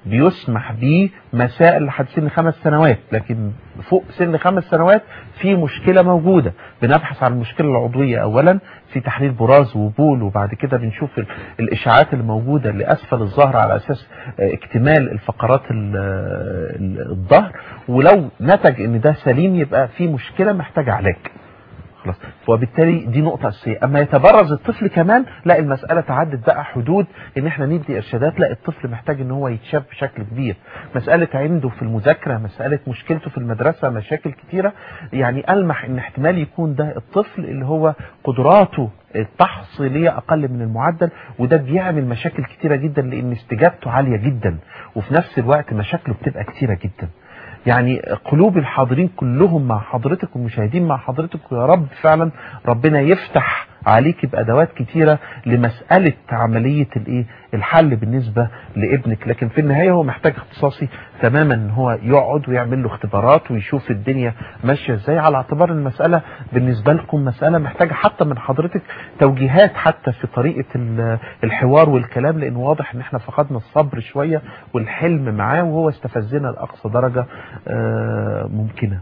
بيسمح بيه مسائل لحد سن خمس سنوات لكن فوق سن خمس سنوات في مشكلة موجودة بنبحث عن المشكلة العضوية أولا في تحليل براز وبول وبعد كده بنشوف ال- الإشعاعات اللي موجودة اللي أسفل الظهر على أساس آه، اكتمال الفقرات ال- ال- الظهر ولو نتج ان ده سليم يبقى في مشكلة محتاجة علاج خلاص وبالتالي دي نقطة أساسية أما يتبرز الطفل كمان لا المسألة تعدت بقى حدود إن إحنا ندي إرشادات لا الطفل محتاج إن هو يتشاف بشكل كبير مسألة عنده في المذاكرة مسألة مشكلته في المدرسة مشاكل كتيرة يعني ألمح إن احتمال يكون ده الطفل اللي هو قدراته التحصيلية أقل من المعدل وده بيعمل مشاكل كتيرة جدا لأن استجابته عالية جدا وفي نفس الوقت مشاكله بتبقى كتيرة جدا يعني قلوب الحاضرين كلهم مع حضرتك والمشاهدين مع حضرتك ويا رب فعلا ربنا يفتح عليك بأدوات كتيرة لمسألة عملية الايه الحل بالنسبة لابنك لكن في النهاية هو محتاج اختصاصي تماما ان هو يقعد ويعمل له اختبارات ويشوف الدنيا ماشية ازاي على اعتبار المسألة بالنسبة لكم مسألة محتاجة حتى من حضرتك توجيهات حتى في طريقة ال- الحوار والكلام لان واضح ان احنا فقدنا الصبر شوية والحلم معاه وهو استفزنا لأقصى درجة آه، ممكنة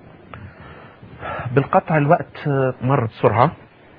بالقطع الوقت آه، مر بسرعة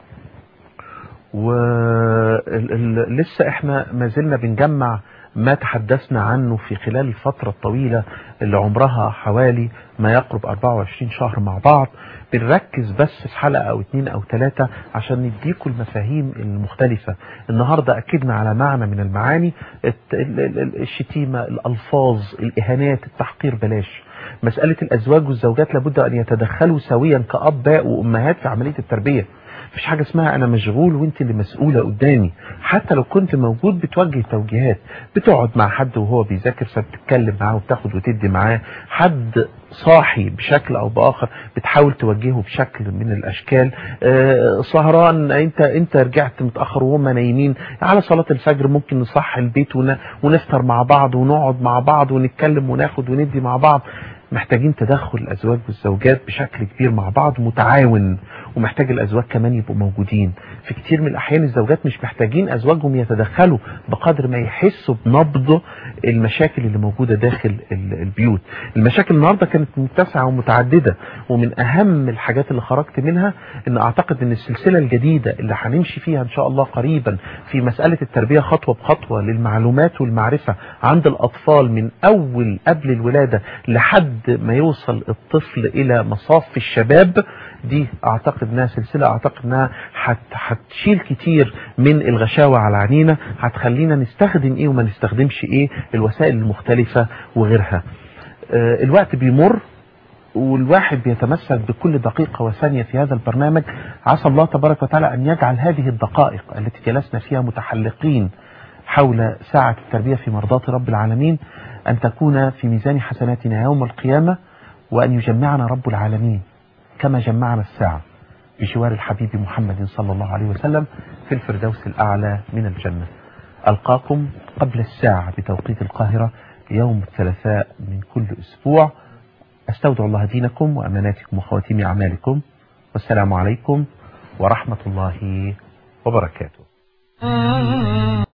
ولسه احنا ما زلنا بنجمع ما تحدثنا عنه في خلال الفترة الطويلة اللي عمرها حوالي ما يقرب 24 شهر مع بعض بنركز بس في حلقة او اتنين او تلاتة عشان نديكم المفاهيم المختلفة النهاردة اكدنا على معنى من المعاني الت- ال- ال- ال- الشتيمة الالفاظ الاهانات التحقير بلاش مسألة الازواج والزوجات لابد ان يتدخلوا سويا كاباء وامهات في عملية التربية مفيش حاجة اسمها انا مشغول وانت اللي مسؤولة قدامي حتى لو كنت موجود بتوجه توجيهات بتقعد مع حد وهو بيذاكر فبتتكلم معاه وبتاخد وتدي معاه حد صاحي بشكل او باخر بتحاول توجهه بشكل من الاشكال آه، سهران انت انت رجعت متاخر وهم نايمين على صلاه الفجر ممكن نصحي البيت ون- ونفطر مع بعض ونقعد مع بعض ونتكلم وناخد وندي مع بعض محتاجين تدخل الازواج والزوجات بشكل كبير مع بعض متعاون ومحتاج الازواج كمان يبقوا موجودين في كتير من الاحيان الزوجات مش محتاجين ازواجهم يتدخلوا بقدر ما يحسوا بنبض المشاكل اللي موجوده داخل ال- البيوت المشاكل النهارده كانت متسعه ومتعدده ومن اهم الحاجات اللي خرجت منها ان اعتقد ان السلسله الجديده اللي هنمشي فيها ان شاء الله قريبا في مساله التربيه خطوه بخطوه للمعلومات والمعرفه عند الاطفال من اول قبل الولاده لحد ما يوصل الطفل الى مصاف الشباب دي اعتقد انها سلسله اعتقد انها هت- هتشيل كتير من الغشاوه على عينينا هتخلينا نستخدم ايه وما نستخدمش ايه الوسائل المختلفه وغيرها آه، الوقت بيمر والواحد بيتمسك بكل دقيقة وثانية في هذا البرنامج عسى الله تبارك وتعالى أن يجعل هذه الدقائق التي جلسنا فيها متحلقين حول ساعة التربية في مرضاة رب العالمين أن تكون في ميزان حسناتنا يوم القيامة وأن يجمعنا رب العالمين كما جمعنا الساعة بجوار الحبيب محمد صلى الله عليه وسلم في الفردوس الأعلى من الجنة ألقاكم قبل الساعة بتوقيت القاهرة يوم الثلاثاء من كل أسبوع أستودع الله دينكم وأماناتكم وخواتيم أعمالكم والسلام عليكم ورحمة الله وبركاته